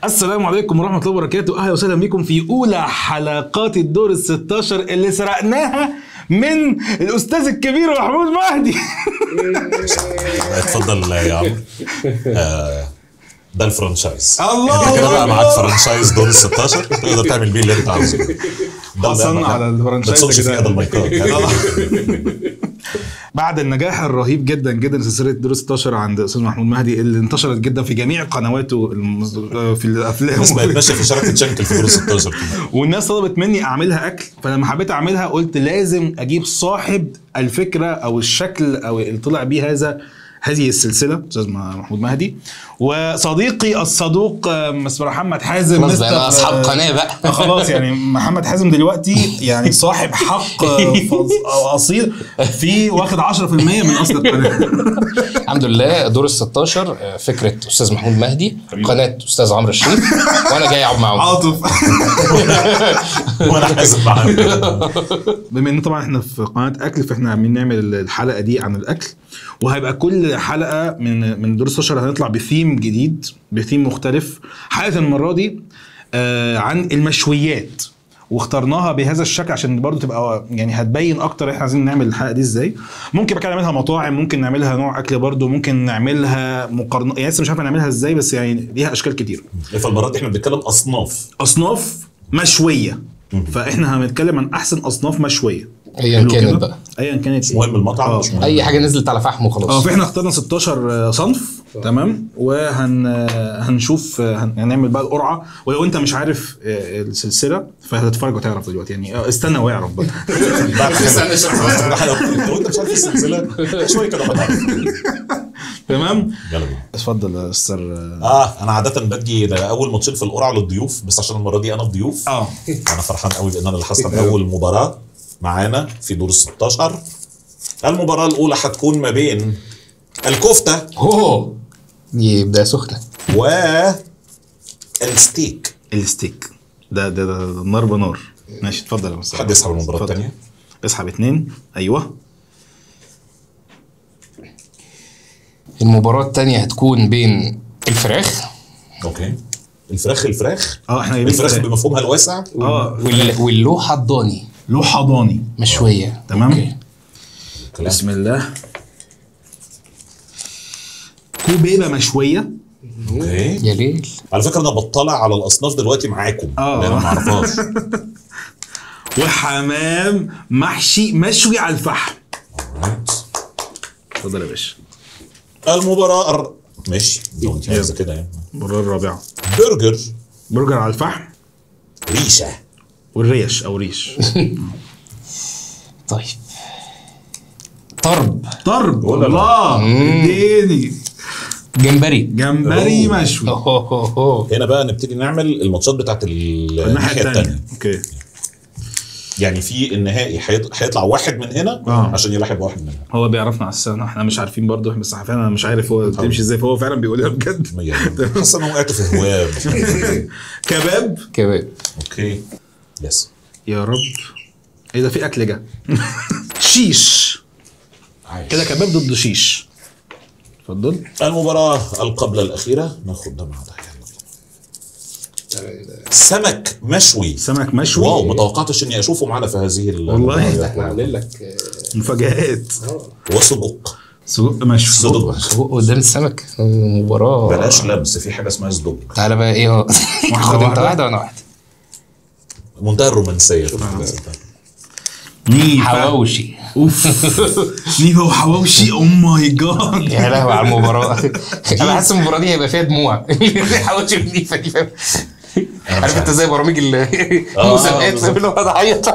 السلام عليكم ورحمة الله وبركاته أهلا وسهلا بكم في أولى حلقات الدور ال 16 اللي سرقناها من الأستاذ الكبير محمود مهدي اتفضل يا عم آه، ده الفرانشايز الله يعني كده بقى أكبر. معاك فرانشايز دور ال 16 تقدر تعمل بيه اللي انت عاوزه ده اللي حصلنا أهم على حاجة. الفرانشايز ما تصونش كده. في هذا المايكات يعني بعد النجاح الرهيب جدا جدا لسلسلة دور 16 عند أستاذ محمود مهدي اللي انتشرت جدا في جميع قنواته المز... في الأفلام الناس بقت ماشيه في شارع تشنكل في دور ال 16 كده والناس طلبت مني اعملها اكل فلما حبيت اعملها قلت لازم اجيب صاحب الفكره او الشكل او اللي طلع بيه هذا هذه السلسله استاذ محمود مهدي وصديقي الصدوق آه، مستر محمد حازم خلاص مستر- بقى اصحاب قناه آه، بقى خلاص يعني محمد حازم دلوقتي يعني صاحب حق آه، فظ- او اصيل في واخد 10% من اصل القناه الحمد لله دور ال 16 آه، فكره استاذ محمود مهدي قناه استاذ عمرو الشريف وانا جاي اقعد معاهم عاطف وانا حاسب معاك بما ان طبعا احنا في قناه اكل فاحنا عاملين نعمل الحلقه دي عن الاكل وهيبقى كل حلقه من من دور 16 هنطلع بثيم جديد بثيم مختلف حلقه المره دي آه عن المشويات واخترناها بهذا الشكل عشان برضو تبقى يعني هتبين اكتر احنا عايزين نعمل الحلقه دي ازاي ممكن بقى نعملها مطاعم ممكن نعملها نوع اكل برضو ممكن نعملها مقارنه يعني لسه مش عارف نعملها ازاي بس يعني ليها اشكال كتير فالمره دي احنا بنتكلم اصناف اصناف مشويه فاحنا هنتكلم عن احسن اصناف مشويه ايا حلو كانت كده؟ بقى ايا كانت مش مهم المطعم آه. مش مهم اي حاجه نزلت على فحم اه وخلاص فاحنا اخترنا 16 صنف تمام وهن هنشوف هن- هنعمل بقى القرعه ولو انت مش عارف آه، السلسله فهتتفرج وتعرف دلوقتي يعني آه، استنى واعرف بقى بعد استنى كده شوية. لو انت مش عارف السلسله شويه كده هتعرف تمام يلا بينا اتفضل يا استاذ اه انا عاده بدي ده اول ماتشين في القرعه للضيوف بس عشان المره دي انا الضيوف اه انا فرحان قوي لان انا اللي هسحب اول مباراه معانا في دور ال 16 المباراه الاولى هتكون ما بين الكفته اوه دي بدايه سخنه و الستيك الستيك ده ده, ده, ده نار بنار ماشي اتفضل يا مستر حد يسحب المباراه اتفضل. الثانيه اسحب اتنين ايوه المباراه الثانيه هتكون بين الفراخ اوكي الفراخ الفراخ اه احنا جايبين الفراخ فراخ. بمفهومها الواسع اه وال- واللوحه الضاني لوحه ضاني مشويه تمام. أوكي. بسم الله كوبيبه مشويه اوكي يا ليل على فكره انا بطلع على الاصناف دلوقتي معاكم آه. لان انا ما اعرفهاش وحمام محشي مشوي على الفحم اتفضل يا باشا المباراه الر- ماشي لو انت عايزه كده يعني المره الرابعه برجر برجر على الفحم ريشه والريش او ريش طيب طرب طرب ولا لا؟ الله اديني جمبري جمبري أوه. مشوي أوه، أوه، أوه. هنا بقى نبتدي نعمل الماتشات بتاعت ال- الناحيه الثانيه اوكي يعني في النهائي هيط- هيطلع واحد من هنا آه. عشان يلاحق واحد من هنا هو بيعرفنا على السنة احنا مش عارفين برضه بس فعلا انا مش عارف هو بتمشي ازاي فهو فعلا بيقولها بجد يعني حاسس ان انا وقعت في هواه مش عارف إيه. كباب كباب اوكي يس يا رب ايه ده في اكل جه شيش كده كباب ضد شيش اتفضل المباراة القبل الأخيرة ناخد ده مع ده يلا. سمك مشوي سمك مشوي واو ما توقعتش اني اشوفه معانا في هذه ال- والله. احنا عاملين لك مفاجآت وصدق سجق مشوي صدق سجق قدام السمك مباراه بلاش لمس في حاجه اسمها صدق تعالى بقى ايه اه خد انت واحده وانا واحده منتهى الرومانسيه في الموضوع ده. نيفا حواوشي اوف نيفا وحواوشي او ماي جاد يا لهوي على المباراه انا حاسس المباراه دي هيبقى فيها دموع حواوشي والنيفه دي فاهم عارف انت زي برامج ال- المسابقات بالظبط. فاهم اللي هو انا عيط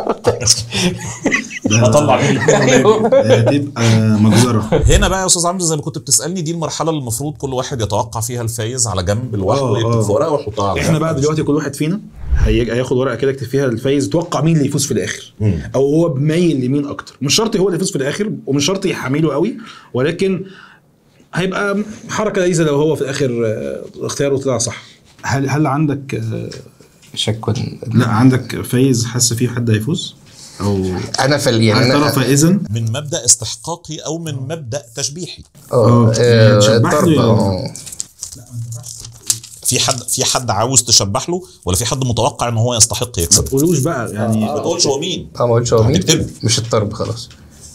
هطلع مين هتبقى مجزره هنا بقى يا استاذ عمرو زي ما كنت بتسالني دي المرحله اللي المفروض كل واحد يتوقع فيها الفايز على جنب لوحده آه، ويكتب آه. في ورقه ويحطها على احنا جنب. بقى دلوقتي كل واحد فينا هيجي هياخد ورقه كده يكتب فيها الفايز يتوقع مين اللي يفوز في الاخر مم. او هو مايل لمين اكتر مش شرط هو اللي يفوز في الاخر ومش شرط يحمله قوي ولكن هيبقى حركه لذيذه لو هو في الاخر آه، اختياره طلع صح هل هل عندك آه، شك لا عندك فايز حاسس فيه حد هيفوز او انا في ال- يعني هل ترى انا فائزا من مبدا استحقاقي او من مبدا تشبيحي اه آه، آه، شبحني طرب ولا- اه في حد في حد عاوز تشبح له ولا في حد متوقع ان هو يستحق ما يكسب تقولوش بقى يعني ما تقولش هو مين اه ما قلتش هو مين هتكتبه. مش الطرب خلاص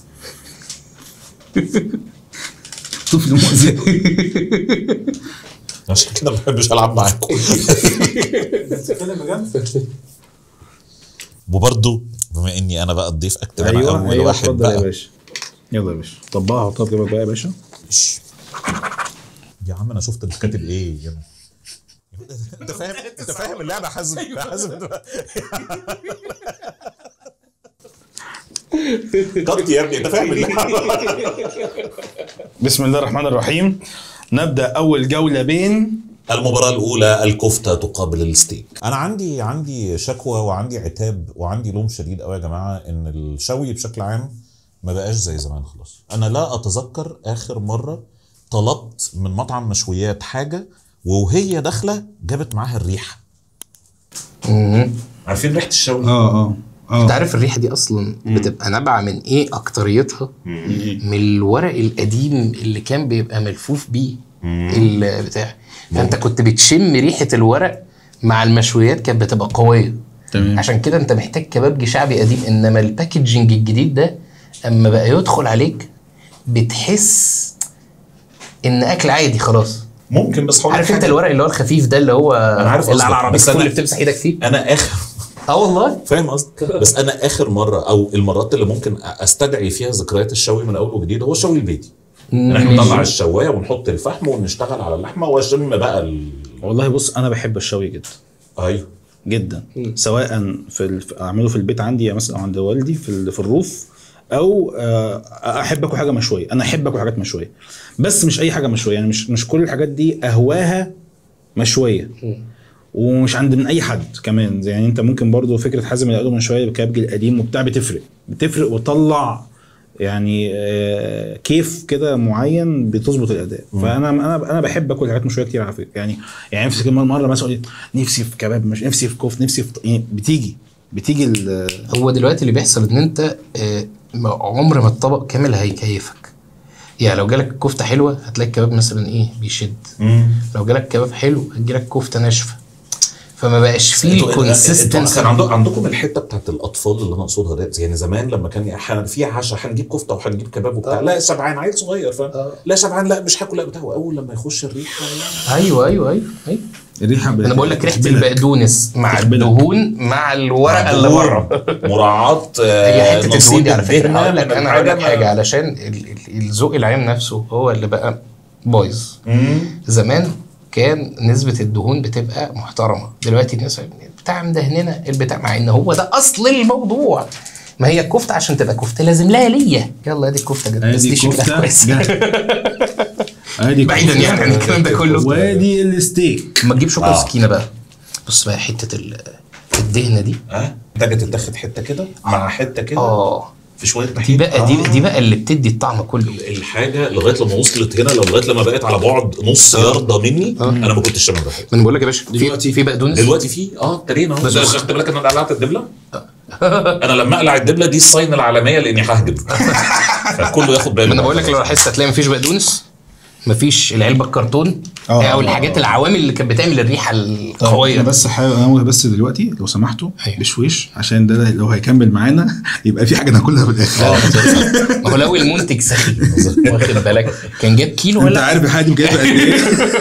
طفل مؤذي عشان كده ما بحبش العب معاكم وبرضه بما اني انا بقى الضيف اكتب انا ايوه اول ايوه واحد اتفضل يا بقى باشا يلا يا باشا طبقها حطها في جيبك بقى يا باشا مش- يا عم انا شفت انت كاتب ايه يا انت فاهم انت فاهم اللعبه حازم حازم قط يا ابني انت فاهم اللعبه بسم الله الرحمن الرحيم نبدا اول جوله بين المباراة الأولى الكفتة تقابل الستيك. أنا عندي عندي شكوى وعندي عتاب وعندي لوم شديد قوي يا جماعة إن الشوي بشكل عام ما بقاش زي زمان خلاص. أنا لا أتذكر آخر مرة طلبت من مطعم مشويات حاجة وهي داخلة جابت معاها الريحة. مم. عارفين ريحة الشوي؟ اه اه انت عارف الريحه دي اصلا بتبقى نابعه من ايه اكتريتها من الورق القديم اللي كان بيبقى ملفوف بيه البتاع فانت كنت بتشم ريحه الورق مع المشويات كانت بتبقى قويه تمام عشان كده انت محتاج كبابجي شعبي قديم انما الباكجينج الجديد ده اما بقى يدخل عليك بتحس ان اكل عادي خلاص ممكن بس هقول لك عارف انت حاجة. الورق اللي هو الخفيف ده اللي هو أنا عارف اللي على قصدك، العربيه بس الفول أنا- اللي بتمسح ايدك فيه أنا آخر اه والله فاهم قصدك بس أنا آخر مرة أو المرات اللي ممكن أستدعي فيها ذكريات الشوي من أول وجديد هو الشوي البيتي. إن احنا نطلع الشوايه ونحط الفحم ونشتغل على اللحمه واشم بقى ال... والله بص انا بحب الشوي جدا ايوه جدا سواء في ال- اعمله في البيت عندي مثلا أو عند والدي في ال- في الروف او آه، احب اكل حاجه مشويه انا احب اكل حاجات مشويه بس مش اي حاجه مشويه يعني مش مش كل الحاجات دي اهواها مشويه ومش عند من اي حد كمان يعني انت ممكن برضو فكره حازم اللي قاله من شويه بالكبج القديم وبتاع بتفرق بتفرق وتطلع يعني آه، كيف كده معين بتظبط الاداء فانا انا انا بحب اكل حاجات مشويه كتير على فكره يعني يعني نفسي كمان مره مثلا أقول نفسي في كباب مش نفسي في كفت نفسي في ط- يعني بتيجي بتيجي ال- هو دلوقتي اللي بيحصل ان انت آه، ما- عمر ما الطبق كامل هيكيفك يعني لو جالك كفته حلوه هتلاقي الكباب مثلا ايه بيشد لو جالك كباب حلو هتجيلك كفته ناشفه فما بقاش فيه انتوا- الكونسيستنس كان عندكم عندكم الحته بتاعت الاطفال اللي انا اقصدها ده يعني زمان لما كان احيانا في عشاء هنجيب كفته وهنجيب كباب وبتاع لا شبعان عيل صغير فاهم لا شبعان لا مش هاكل لا بتاع اول لما يخش الريحه ايوه ايوه ايوه ايوه الريحه انا بقول لك ريحه بتقبلك. البقدونس مع تقبلك. الدهون مع الورقه اللي بره مراعاه هي آه، حته نصيب الدهون دي على فكره الدهنة هقول لك من انا هقول لك الحاجة حاجه ما- علشان ال- ال- الذوق العام نفسه هو اللي بقى بايظ مم. زمان كان نسبة الدهون بتبقى محترمة دلوقتي الناس بتاع مدهننا البتاع مع ان هو ده اصل الموضوع ما هي الكفتة عشان تبقى كفتة لازم لها ليا يلا ادي الكفتة جت بس ادي دي شكلها كفته كويس ادي بعيدا كفتة. يعني عن الكلام ده كله وادي الستيك ما تجيب شوكة آه. وسكينة بقى بص بقى حتة ال- الدهنة دي ها محتاجه تتاخد حته كده مع حته كده اه في شويه دي طحين بقى دي آه. دي بقى اللي بتدي الطعم كله الحاجه لغايه لما وصلت هنا لو لغايه لما بقت على بعد نص يارده مني انا ما كنتش شامم ريحتها ما انا بقول لك يا باشا في دلوقتي- في بقدونس دلوقتي في اه ابتدينا اهو بس- بس خدت بالك ان انا قلعت الدبله انا لما اقلع الدبله دي الصين العالميه لاني ههجم فكله ياخد باله ما انا بقول لك لو لاحظت هتلاقي مفيش بقدونس مفيش العلبه الكرتون آه. او الحاجات العوامل اللي كانت بتعمل الريحه القويه انا بس حابب انا بس دلوقتي لو سمحتوا أيوة. بشويش عشان ده لو هيكمل معانا يبقى في حاجه ناكلها في الاخر ما هو لو المنتج سخي واخد بالك كان جاب كيلو انت ولا عارف الحاجه دي جايبه قد ايه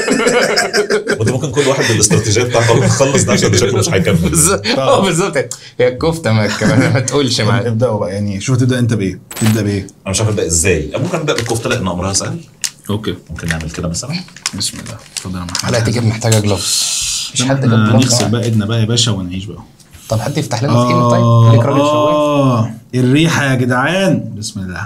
وانت ممكن كل واحد بالاستراتيجيه بتاعته يخلص ده عشان شكله مش هيكمل بالظبط اه بالظبط هي الكفته ما كمان ما تقولش معايا ابداوا بقى يعني شوف تبدا انت بايه تبدا بايه انا مش عارف ابدا ازاي ممكن ابدا بالكفته لان امرها سهل اوكي ممكن نعمل كده مثلا بسم الله اتفضل يا محمد الحلقه دي كانت محتاجه جلوفز مش حد جاب احنا جلوفز نغسل معاه. بقى ايدنا بقى يا باشا ونعيش بقى طب حد يفتح لنا فين طيب ليك راجل شواف اه الريحه يا جدعان بسم الله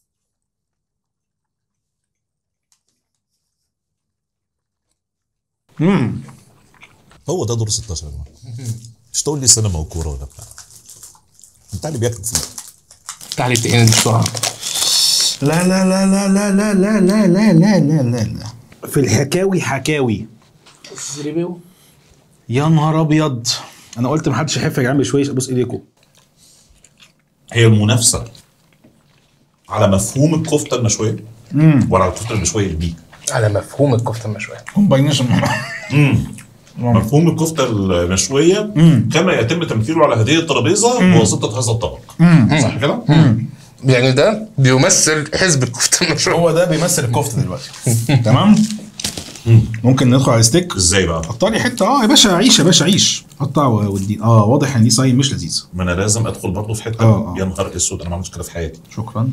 امم هو ده دور 16 يا جماعه مش تقول لي سينما وكوره ولا بتاع بتاع اللي بياكل فيه تعالي تقين دي بسرعه لا لا لا لا لا لا لا لا لا لا لا لا لا في الحكاوي حكاوي يا نهار ابيض انا قلت محدش يحف يا جدعان بشويش ابوس ايديكم هي المنافسه على مفهوم الكفته المشويه ولا على الكفته المشويه دي على مفهوم الكفته المشويه كومباينيشن مفهوم الكفته المشويه كما يتم تمثيله على هذه الترابيزه بواسطه هذا الطبق صح كده؟ يعني ده بيمثل حزب الكفته المشروع هو ده بيمثل الكفته دلوقتي تمام ممكن ندخل على الستيك ازاي بقى؟ قطع لي حته اه يا باشا عيش يا باشا عيش قطع و- ودي اه واضح ان دي صايم مش لذيذ ما انا لازم ادخل برضه في حته آه، آه. يا نهار اسود انا ما عملتش كده في حياتي شكرا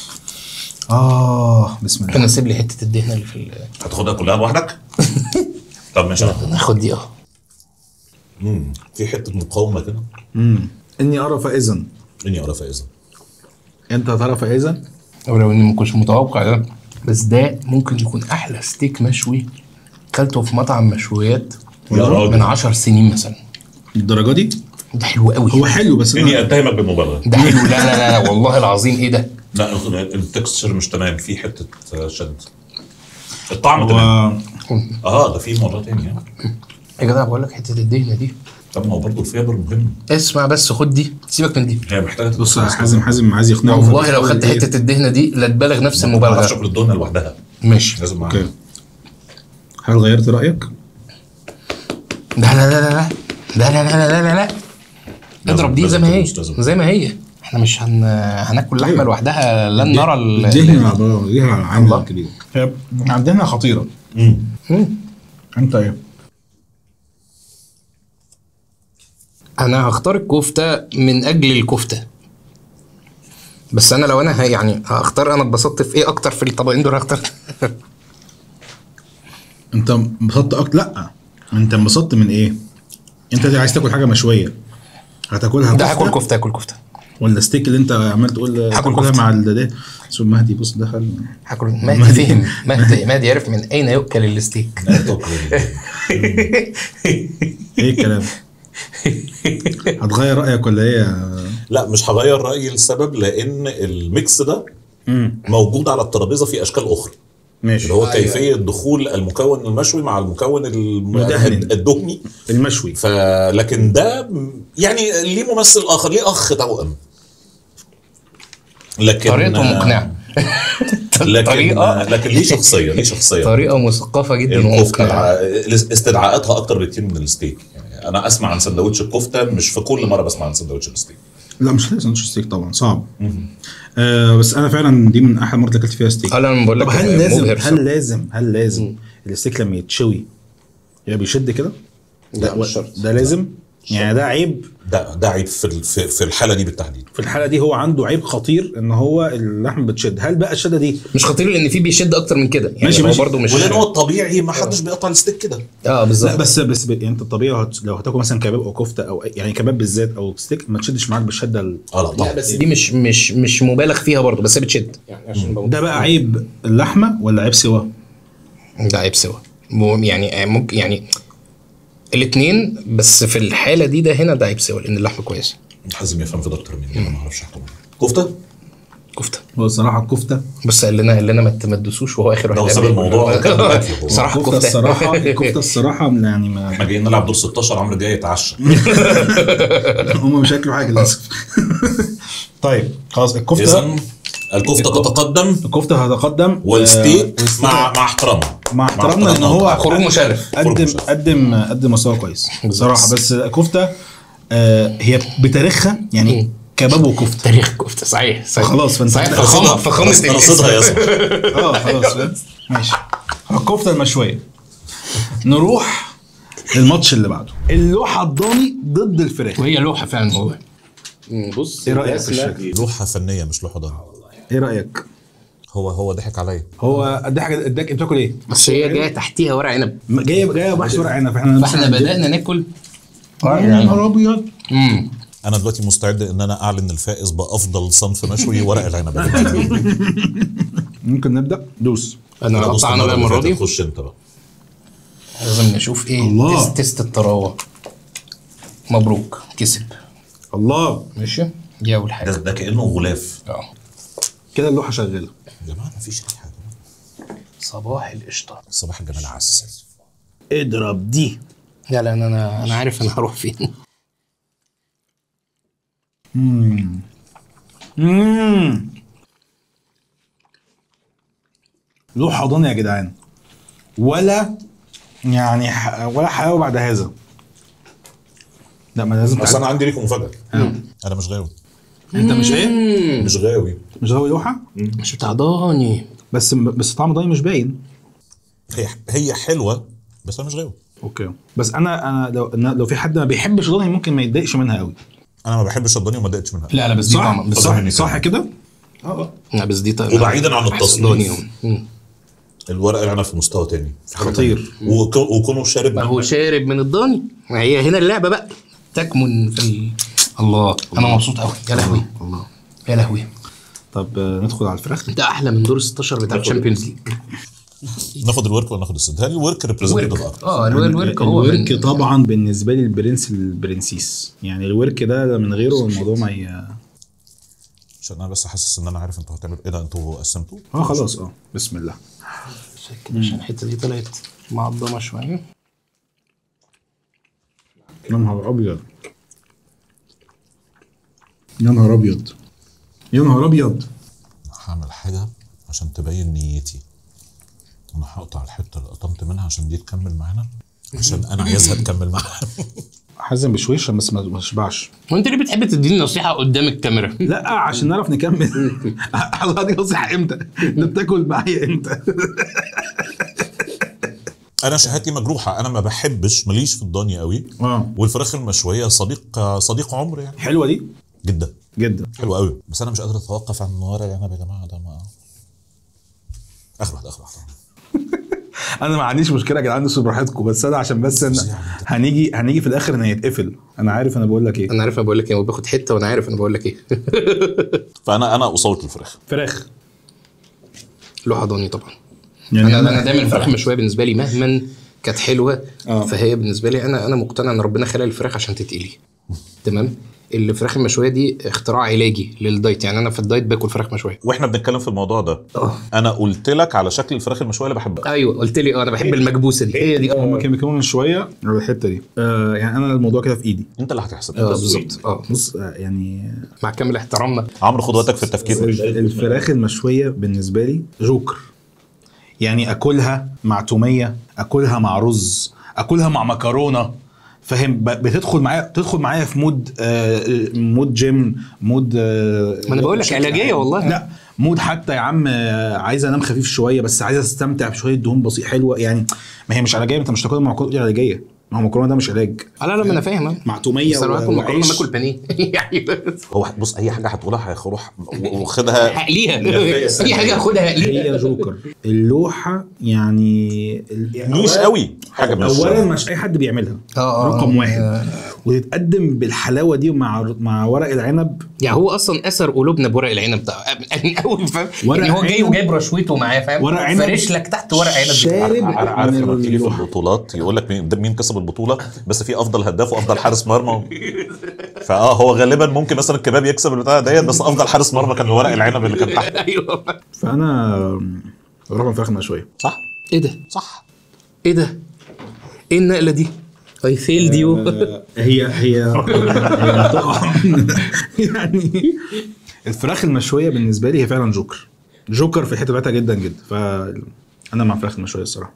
اه بسم الله انا سيب لي حته الدهنه اللي في ال- هتاخدها كلها لوحدك؟ طب ماشي ناخد دي اه مم. في حته مقاومه كده امم اني ارى فائزا اني ارى فائزه انت ترى فائزا ولو اني ما كنتش متوقع ده بس ده ممكن يكون احلى ستيك مشوي كلته في مطعم مشويات يا راجل. من 10 سنين مثلا الدرجه دي ده حلو قوي هو حلو بس اني أنا اتهمك بالمبالغه ده حلو لا لا لا, لا والله العظيم ايه ده لا التكستشر مش تمام في حته شد الطعم هو تمام اه ده في مره تانية يا جدع بقول لك حته الدهنه دي طب ما هو برضه الفيبر مهم اسمع بس خد دي سيبك من دي هي محتاجه بص يا حازم حازم عايز يقنعه والله لو خدت حته الدهنه دي لا تبالغ نفس ما بعرفش المبالغه اكل الدهنه لوحدها ماشي لازم اوكي معاها هل غيرت رايك؟ لا لا لا لا لا لا لا لا لا لا لا اضرب دي زي ما هي لازم تدوس، لازم. زي ما هي احنا مش هن... هناكل لحمه أيوة. لوحدها لن نرى ال... الدهن ليها عامل الله. كبير هي عندنا خطيره مم. مم. انت ايه؟ انا هختار الكفته من اجل الكفته بس انا لو انا ه- يعني هختار انا اتبسطت في ايه اكتر في الطبقين دول هختار انت انبسطت اكتر لا انت انبسطت من ايه؟ انت دي عايز تاكل حاجه مشويه هتاكلها ده هاكل كفتة كفته هاكل كفته ولا ستيك اللي انت عمال تقول هاكل تاكلها كفتة. مع ال- ده سو مهدي بص دخل هاكل مهدي فهم مهدي مهدي يعرف من اين يؤكل الستيك لا تاكل. ايه الكلام؟ هتغير رايك ولا ايه يا- لا مش هغير رايي لسبب لان الميكس ده موجود على الترابيزه في اشكال اخرى ماشي اللي هو أيوة. كيفيه دخول المكون المشوي مع المكون الم- مدهن. الدهني المشوي فلكن ده يعني ليه ممثل اخر ليه اخ توأم لكن طريقته مقنعه لكن طريقه لكن ليه شخصيه ليه شخصيه طريقه مثقفه جدا الكفته ومقنعه استدعاءاتها اكتر بكتير من الستيك يعني انا اسمع عن سندوتش الكفته مش في كل مره بسمع عن سندوتش الستيك لا مش لازم ستيك طبعا صعب آه بس انا فعلا دي من احلى مرات اللي اكلت فيها ستيك هلا انا بقول لك طب هل لازم مبهر هل لازم هل لازم الستيك لما يتشوي يبقى بيشد كده؟ لا، ده- مش شرط. ده لازم يعني ده عيب ده ده عيب في ال- في في الحاله دي بالتحديد في الحاله دي هو عنده عيب خطير ان هو اللحم بتشد هل بقى الشده دي مش خطير لان في بيشد اكتر من كده يعني ماشي، هو ماشي. برضه مش ولان هو الطبيعي ما حدش بيقطع الستيك كده اه لا بالظبط بس بس ب- يعني انت الطبيعي لو هت- لو هتاكل مثلا كباب او كفته او أي- يعني كباب بالذات او ستيك ما تشدش معاك بالشده ال- اه لا طبعا لا بس دي مش مش مش مبالغ فيها برضه بس هي بتشد يعني عشان بقول ده بقى عيب اللحمه ولا عيب سوا؟ ده عيب سوا مو- يعني ممكن يعني الاثنين بس في الحاله دي ده هنا ده عيب سوا لان اللحمه كويسه حازم يفهم في ده اكتر مني انا ما اعرفش احكم كفته كفته هو الصراحه الكفته بس قال لنا قال لنا ما ت- ما تدوسوش وهو اخر ده هو واحد ساب قال لي. الموضوع وكمل أكله هو. صراحه الكفته كفته الصراحه الكفته الصراحه يعني ما احنا جايين نلعب دور 16 عمرو جاي يتعشى هم مش هياكلوا حاجه للاسف طيب خلاص الكفته اذا الكفته تتقدم الكفته هتقدم والستيك آه، مع مع احترامها مع احترامنا ان هو خروج مشرف قدم مشرف. قدم قدم مستوى كويس صراحه بس كفته آه، هي بتاريخها يعني كباب وكفته تاريخ كفته صحيح صحيح خلاص، فأنت صحيح كده فخامه فخامه بس رصيدها يا اسطى اه خلاص فاهم؟ ماشي الكفته المشويه نروح للماتش اللي بعده اللوحه الضاني ضد الفراخ وهي لوحه فعلا والله بص ايه رايك في الشكل لوحه فنيه مش لوحه ضهر ايه رايك هو هو ضحك عليا هو ادي حاجه اداك انت بتاكل ايه بس هي جايه تحتيها ورق عنب جايه جايه بحث ورق عنب فاحنا فاحنا بدانا ناكل يا نهار ابيض امم انا دلوقتي مستعد ان انا اعلن الفائز بافضل صنف مشوي ورق العنب ممكن نبدا دوس انا أنا قطعنا بقى اللي المره فاتت، دي خش انت بقى لازم نشوف ايه الله. تيست تيست الطراوه مبروك كسب الله ماشي دي اول ده, حاجه ده كانه غلاف اه كده اللوحه شغاله يا جماعه مفيش ريحه صباح القشطه صباح الجمال عسل اضرب دي لا لا انا انا انا عارف انا هروح فين امم لوحه ضاني يا جدعان ولا يعني ح- ولا حلاوه بعد هذا لا ما لازم بس تعرف. انا عندي ليكم مفاجاه انا مش غاوي انت مش ايه مش غاوي مش غاوي لوحه مش بتاع ضاني بس بس طعم ضاني مش باين هي هي حلوه بس انا مش غاوي اوكي بس انا انا لو أنا لو في حد ما بيحبش ضاني ممكن ما يتضايقش منها قوي انا ما بحبش الضاني وما ضايقتش منها لا لا بس دي صح طعم بس صح, مني صح كمان. كده لا بس دي طعم وبعيداً عن بحس التصنيف. ضاني. مم. الورق العنب في مستوى تاني خطير وك- وكونه شارب ما هو شارب من الضاني ما هي هنا اللعبه بقى تكمن في ال... الله انا مبسوط قوي يا لهوي الله يا لهوي طب آه، ندخل على الفراخ ده احلى من دور ال 16 بتاع الشامبيونز ليج ناخد الورك ولا ناخد السد هل الورك ريبريزنتيف ورك اكتر اه الو- الورك هو الورك من- طبعا بالنسبه لي البرنس البرنسيس يعني الورك ده من غيره الموضوع ما ي... عشان انا بس حاسس ان انا عارف انتوا هتعملوا ايه ده انتوا قسمتوا اه خلاص اه بسم الله كده عشان الحته دي طلعت معضمه شويه يا نهار ابيض يا نهار ابيض يا نهار ابيض هعمل حاجه عشان تبين نيتي انا هقطع الحته اللي قطمت منها عشان دي تكمل معانا عشان انا عايزها تكمل معانا حازم بشويش عشان بس ما ما اشبعش وانت ليه بتحب تديني نصيحه قدام الكاميرا لا عشان نعرف نكمل الله دي نصيحه امتى؟ ده بتاكل معايا امتى؟ انا شهادتي مجروحه انا ما بحبش ماليش في الضاني قوي اه والفراخ المشويه صديق صديق عمر يعني حلوه دي جدا جدا حلوه قوي بس انا مش قادر اتوقف عن ورق العنب يا جماعه ده ما اخر واحده اخر واحده انا ما عنديش مشكله يا جدعان انتوا براحتكم بس انا عشان بس إن هنيجي هنيجي في الاخر ان هيتقفل انا عارف انا بقول لك ايه انا عارف انا بقول لك ايه وباخد حته وانا عارف انا بقول لك ايه فانا انا اصوت الفراخ فراخ لوحه ضاني طبعا يعني انا انا دايما الفراخ مشويه بالنسبه لي مهما كانت حلوه آه. فهي بالنسبه لي انا انا مقتنع ان ربنا خلق الفراخ عشان تتقلي تمام الفراخ المشويه دي اختراع علاجي للدايت يعني انا في الدايت باكل فراخ مشويه واحنا بنتكلم في الموضوع ده انا قلت لك على شكل الفراخ المشويه اللي بحبها ايوه قلت لي اه انا بحب المكبوسه دي هي دي هم اه كانوا بيتكلموا من شويه على الحته دي آه يعني انا الموضوع كده في ايدي انت اللي هتحسب آه، بالظبط اه بص آه يعني مع كامل احترامنا عمرو خد وقتك في التفكير الفراخ المشويه بالنسبه لي جوكر يعني اكلها مع توميه اكلها مع رز اكلها مع مكرونه فاهم ب- بتدخل معايا تدخل معايا في مود آه مود جيم مود آه ما أنا بقول لك علاجية والله. لا مود حتى يا عم آه، عايز انام خفيف شويه بس عايز استمتع بشويه دهون بسيط حلوه يعني ما هي مش علاجيه انت مش تاكلها مع مكرونه علاجيه ما هو المكرونه ده مش علاج آه، لا لا ما انا فاهم آه. مع توميه بس انا باكل و- مكرونه وعيش. باكل بانيه يعني بس. هو بص اي حاجه هتقولها هيروح واخدها هقليها اي حاجه اخدها هقليها هي جوكر اللوحه يعني ال- نيش قوي حاجه مش اولا مش اي حد بيعملها آه، آه، رقم آه. واحد وتتقدم بالحلاوه دي مع مع ورق العنب يعني هو اصلا اثر قلوبنا بورق العنب ده من اول فاهم ورق يعني هو جاي عنب- وجايب رشوته معاه فاهم ورق عنب فارش لك تحت ورق عنب شارب عارف عارف من لما بتيجي في اللوحة. البطولات يقول لك مين ده مين كسب البطوله بس في افضل هداف وافضل حارس مرمى فاه هو غالبا ممكن مثلا الكباب يكسب البتاع ديت بس افضل حارس مرمى كان ورق العنب اللي كان تحت ايوه فانا رقم فراخ مشويه صح ايه ده صح ايه ده ايه النقله دي اي فيلد يو هي هي هي طبعا يعني الفراخ المشويه بالنسبه لي هي فعلا جوكر جوكر في الحته بتاعتها جدا جدا فانا مع الفراخ المشويه الصراحه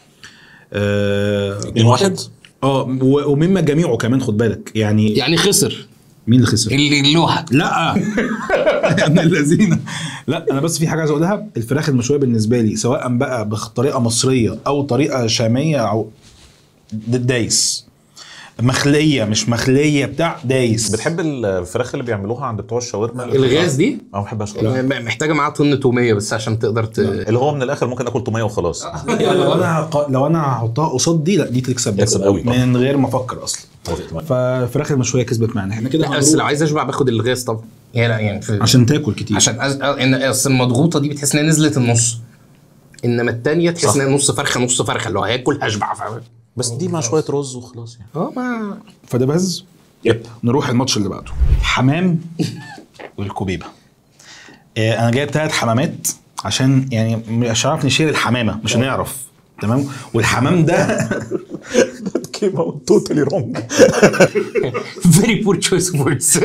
اه اتنين واحد آه، و- ومما جميعه كمان خد بالك يعني يعني خسر مين اللي خسر؟ اللي اللوحه لا يا ابن اللذينه لا انا بس في حاجه عايز اقولها الفراخ المشويه بالنسبه لي سواء بقى بطريقه مصريه او طريقه شاميه او د- دايس مخليه مش مخليه بتاع دايس بتحب الفراخ اللي بيعملوها عند بتوع الشاورما الغاز دي اه ما بحبهاش محتاجه معاها طن توميه بس عشان تقدر ت... اللي هو من الاخر ممكن اكل توميه وخلاص لو انا هق- لو انا هحطها قصاد دي لا دي تكسب تكسب قوي طبعا. من غير ما افكر اصلا موافق معاك. فالفراخ المشويه كسبت معانا احنا كده لا بس هنروح لو عايز اشبع باخد الغاز طبعا هي لا يعني في... عشان تاكل كتير عشان أز... آه، ان اصل المضغوطه دي بتحس انها نزلت النص انما التانية تحس صح. انها نص فرخه نص فرخه اللي هو هاكل هشبع فاهم بس دي مع شويه رز وخلاص يعني اه ما فده بس يب نروح الماتش اللي بعده حمام والكوبيبه آه، انا جايب ثلاث حمامات عشان يعني مش هنعرف نشيل الحمامه مش هنعرف تمام والحمام ده كيم اوت توتالي رونج فيري بور تشويس اوف ووردز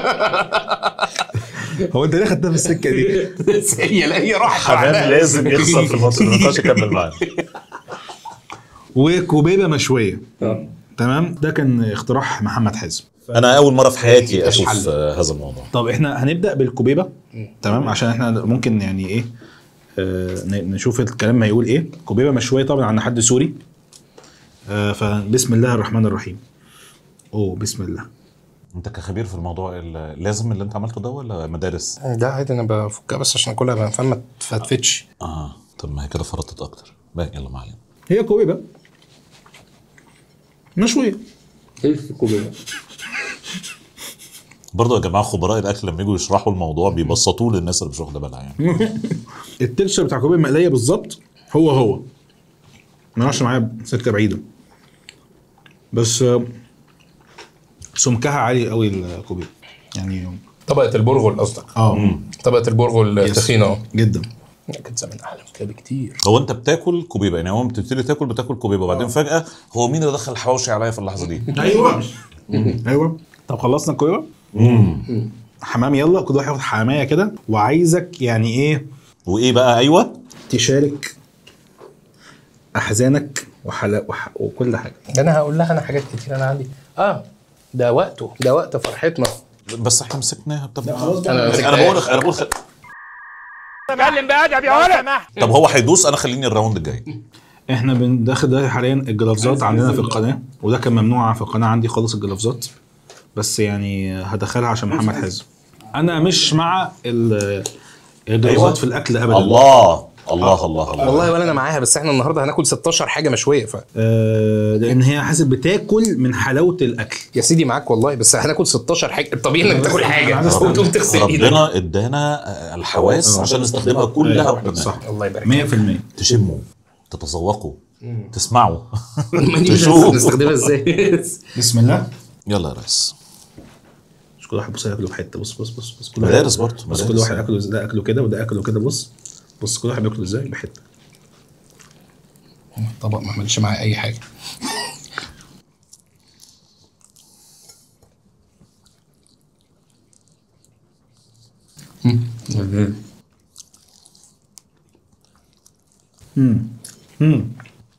هو انت ليه خدتها في السكه دي؟ هي لا هي راحت حمام لازم يخسر في الماتش ما ينفعش يكمل معانا وكوبيبه مشويه تمام ده كان اقتراح محمد حازم انا اول مره في حياتي مفيش اشوف حل. آه، هذا الموضوع طب احنا هنبدا بالكوبيبه تمام عشان احنا ممكن يعني ايه آه ن- نشوف الكلام هيقول ايه كوبيبه مشويه طبعا عن حد سوري آه فبسم الله الرحمن الرحيم اوه بسم الله انت كخبير في الموضوع ال- لازم اللي انت عملته ده ولا مدارس ده عادي انا بفكها بس عشان اكلها بقى فاهم ما تفتفتش اه طب ما هي كده فرطت اكتر بقى يلا ما علينا هي كوبيبه مشويه كيف كوبيبه برضه يا جماعه خبراء الاكل لما يجوا يشرحوا الموضوع بيبسطوه للناس اللي مش واخده بالها يعني التكشر بتاع كوبيبه المقليه بالظبط هو هو ما راحش معايا سكه بعيده بس آه، سمكها عالي قوي الكوبيبه يعني طبقه البرغل قصدك اه طبقه البرغل يس. تخينه اه جدا كانت زمان احلى من كده بكتير هو انت بتاكل كوبيبه يعني هو بتبتدي تاكل بتاكل كوبيبه وبعدين فجاه هو مين اللي دخل الحواوشي عليا في اللحظه دي ايوه ايوه طب خلصنا الكوبيبه حمام يلا كل واحد ياخد حمايه كده وعايزك يعني ايه وايه بقى ايوه تشارك احزانك وحلا وح... وكل حاجه ده انا هقول لها انا حاجات كتير انا عندي اه ده وقته ده وقت فرحتنا بس احنا مسكناها طب خلاص انا مسكتهاش. انا بقول انا بقول خ... اتكلم بأدب يا ولد طب هو هيدوس انا خليني الراوند الجاي احنا بندخل دلوقتي حاليا الجلافزات عندنا في القناه وده كان ممنوع في القناه عندي خالص الجلافزات بس يعني هدخلها عشان محمد حازم انا مش مع ال- الجلافزات أيوة. في الاكل ابدا الله الله الله الله والله ولا انا معاها بس احنا النهارده هناكل 16 حاجه مشويه ف آه لان هي حاسب بتاكل من حلاوه الاكل يا سيدي معاك والله بس هناكل 16 حاجه الطبيعي انك تاكل حاجه عايز أستمتع. وتقوم تغسل ايدك ربنا ادانا آه، الحواس عشان نستخدمها كلها واحنا صح بناكل. الله يبارك 100% تشموا تتذوقوا تسمعوا ما دي مش تشوف. هنستخدمها ازاي بسم الله يلا يا ريس مش كل واحد بص ياكله بحته بص بص بص بص كل واحد- مدارس برضه، بص مدارس. كل واحد اكله ده اكله كده وده اكله كده بص بص كل واحد بياكله ازاي بحته طبق ما عملش معايا اي حاجه امم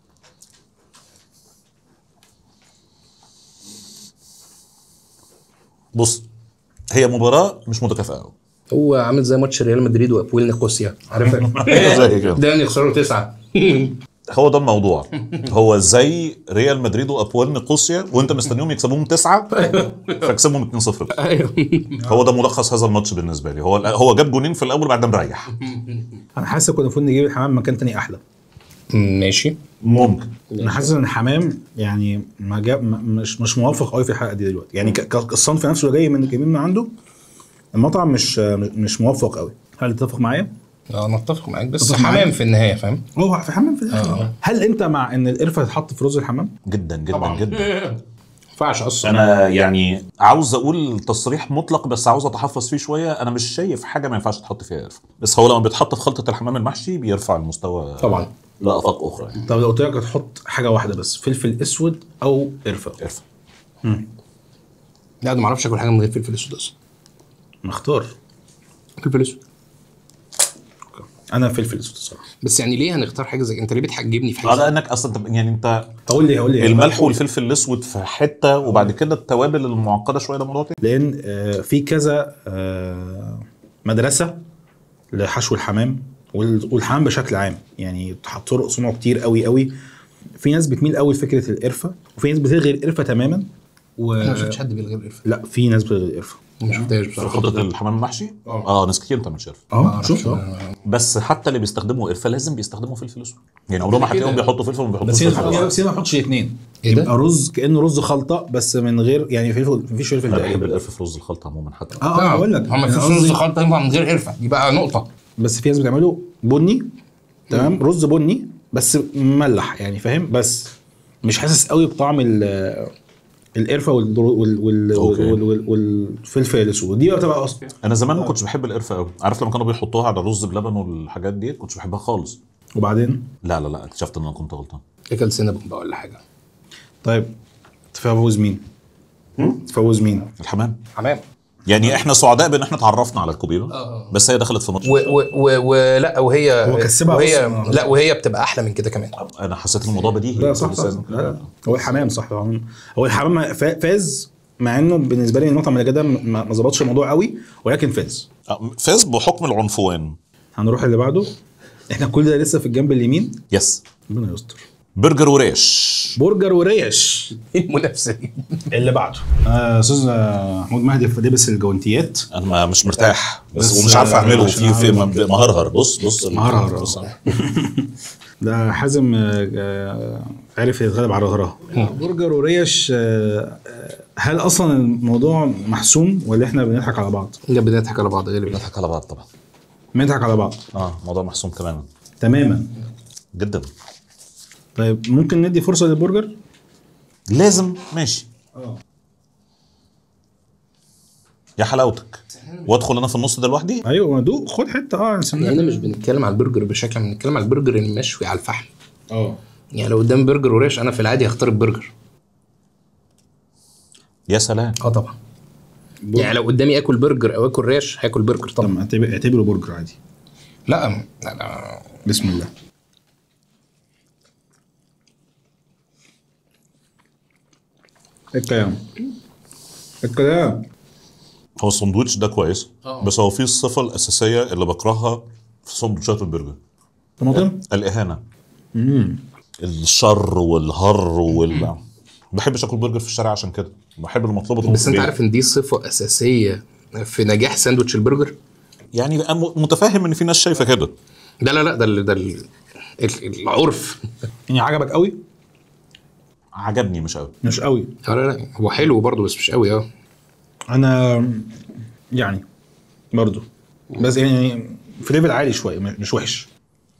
بص هي مباراه مش متكافئه قوي هو عامل زي ماتش ريال مدريد وابويل نيقوسيا عارفها زي كده ده يخسروا تسعه هو ده الموضوع هو زي ريال مدريد وابوال نيقوسيا وانت مستنيهم يكسبوهم تسعه فاكسبهم 2-0 ايوه هو ده ملخص هذا الماتش بالنسبه لي هو هو جاب جونين في الاول بعدين مريح انا حاسس كنا المفروض نجيب الحمام مكان تاني احلى ماشي ممكن انا حاسس ان الحمام يعني ما جاب ما- مش مش موافق قوي في الحلقه دي دلوقتي يعني ك- ك- الصنف نفسه اللي جاي من جايبين من عنده المطعم مش مش موفق قوي هل تتفق معايا؟ اه انا اتفق معاك بس اتفق معاك. حمام في النهايه فاهم هو في حمام في الاخر آه. هل انت مع ان القرفه تتحط في رز الحمام؟ جدا جدا طبعا جدا ما ينفعش اصلا انا يعني عاوز اقول تصريح مطلق بس عاوز اتحفظ فيه شويه انا مش شايف حاجه ما ينفعش تحط فيها قرفه بس هو لما بيتحط في خلطه الحمام المحشي بيرفع المستوى طبعا لافاق اخرى يعني طب لو قلت لك هتحط حاجه واحده بس فلفل اسود او قرفه قرفه لا انا ما اعرفش اكل حاجه من غير فلفل اسود اصلا نختار فلفل اسود انا فلفل اسود الصراحه بس يعني ليه هنختار حاجه زي انت ليه بتحجبني في اه حاجه لانك اصلا انت يعني انت هقول لي هقول لي الملح والفلفل الاسود في حته وبعد كده التوابل المعقده شويه ده موضوع تاني لان آه، في كذا آه، مدرسه لحشو الحمام وال- والحمام بشكل عام يعني طرق صنعه كتير قوي قوي في ناس بتميل قوي لفكره القرفه وفي ناس بتلغي القرفه تماما و... انا ما شفتش حد بيلغي القرفه لا في ناس بتلغي القرفه ما شفتهاش في بصراحه خلطه الحمام المحشي اه ناس كتير ما بتعملش قرفه اه شوف اه بس حتى اللي بيستخدموا قرفه لازم بيستخدموا فلفل اسود يعني عمرهم ما كده. هتلاقيهم بيحطوا فلفل وما بيحطوش بس فلفل هنا واحد. بس هنا ما تحطش الاثنين إيه ده؟ يبقى رز كانه رز خلطه بس من غير يعني فلفل مفيش فلفل انا بحب تقريبا القرفه في رز الخلطه عموما حتى اه اه هقول لك هم في أنا رز قصدي- خلطه ينفع من غير قرفه دي بقى نقطه بس في ناس بتعمله بني تمام رز بني بس مملح يعني فاهم بس مش حاسس قوي بطعم ال- القرفه وال وال وال أوكي. وال وال والفلفل الاسود دي بقى بتبقى اصلا انا زمان ما كنتش بحب القرفه قوي عارف لما كانوا بيحطوها على الرز بلبن والحاجات دي كنتش بحبها خالص وبعدين لا لا لا اكتشفت ان انا كنت غلطان اكل سينابون بقى ولا حاجه طيب تفوز مين؟ تفوز مين؟ الحمام حمام يعني احنا سعداء بان احنا اتعرفنا على الكوبيبه آه. بس هي دخلت في ماتش و- و- و- ولا وهي هو كسبها وهي أصلاً. لا وهي بتبقى احلى من كده كمان انا حسيت الموضوع بديهي لا صح صح صح. لا لا. هو الحمام صح هو هو الحمام فا- فاز مع انه بالنسبه لي المطعم اللي كده ما ما ظبطش الموضوع قوي ولكن فاز آه، فاز بحكم العنفوان هنروح اللي بعده احنا كل ده لسه في الجنب اليمين يس ربنا يستر برجر وريش برجر وريش ايه المنافسه دي اللي بعده آه، استاذ آه، محمود مهدي لابس الجوانتيات انا ما- مش مرتاح بس, بس، ومش عارف آه، اعمله عشان في في أعمل- مهرهر بص بص مهرهر. بص. ده حازم آه، آه، عرف يتغلب على ظهرها برجر وريش آه، آه، هل اصلا الموضوع محسوم ولا احنا بنضحك على بعض؟ لا بنضحك على بعض غالبا بنضحك على بعض طبعا بنضحك على بعض اه موضوع محسوم تماما تماما جدا طيب ممكن ندي فرصه للبرجر؟ لازم ماشي يا حلاوتك وادخل انا في النص ده لوحدي ايوه دوق خد حته اه احنا هنا مش بنتكلم على البرجر بشكل عام بنتكلم على البرجر المشوي على الفحم اه يعني لو قدام برجر وريش انا في العادي هختار البرجر يا سلام اه طبعا يعني لو قدامي اكل برجر او اكل ريش هاكل برجر طبعا طب اعتبر- اعتبره برجر عادي لا لا لا بسم الله إيه الكلام الكلام هو الساندوتش ده كويس آه. بس هو فيه الصفه الاساسيه اللي بكرهها في سندوتشات البرجر طماطم الاهانه الشر والهر وال ما بحبش اكل برجر في الشارع عشان كده بحب المطلوب اطلبه بس في انت البيت. عارف ان دي صفه اساسيه في نجاح ساندوتش البرجر يعني أنا م- متفهم ان في ناس شايفه كده لا لا لا ده ال- ده ال- ال- العرف يعني عجبك قوي عجبني مش قوي مش قوي لا لا لا هو حلو برضه بس مش قوي اه انا يعني برضو بس يعني في ليفل عالي شويه مش مش وحش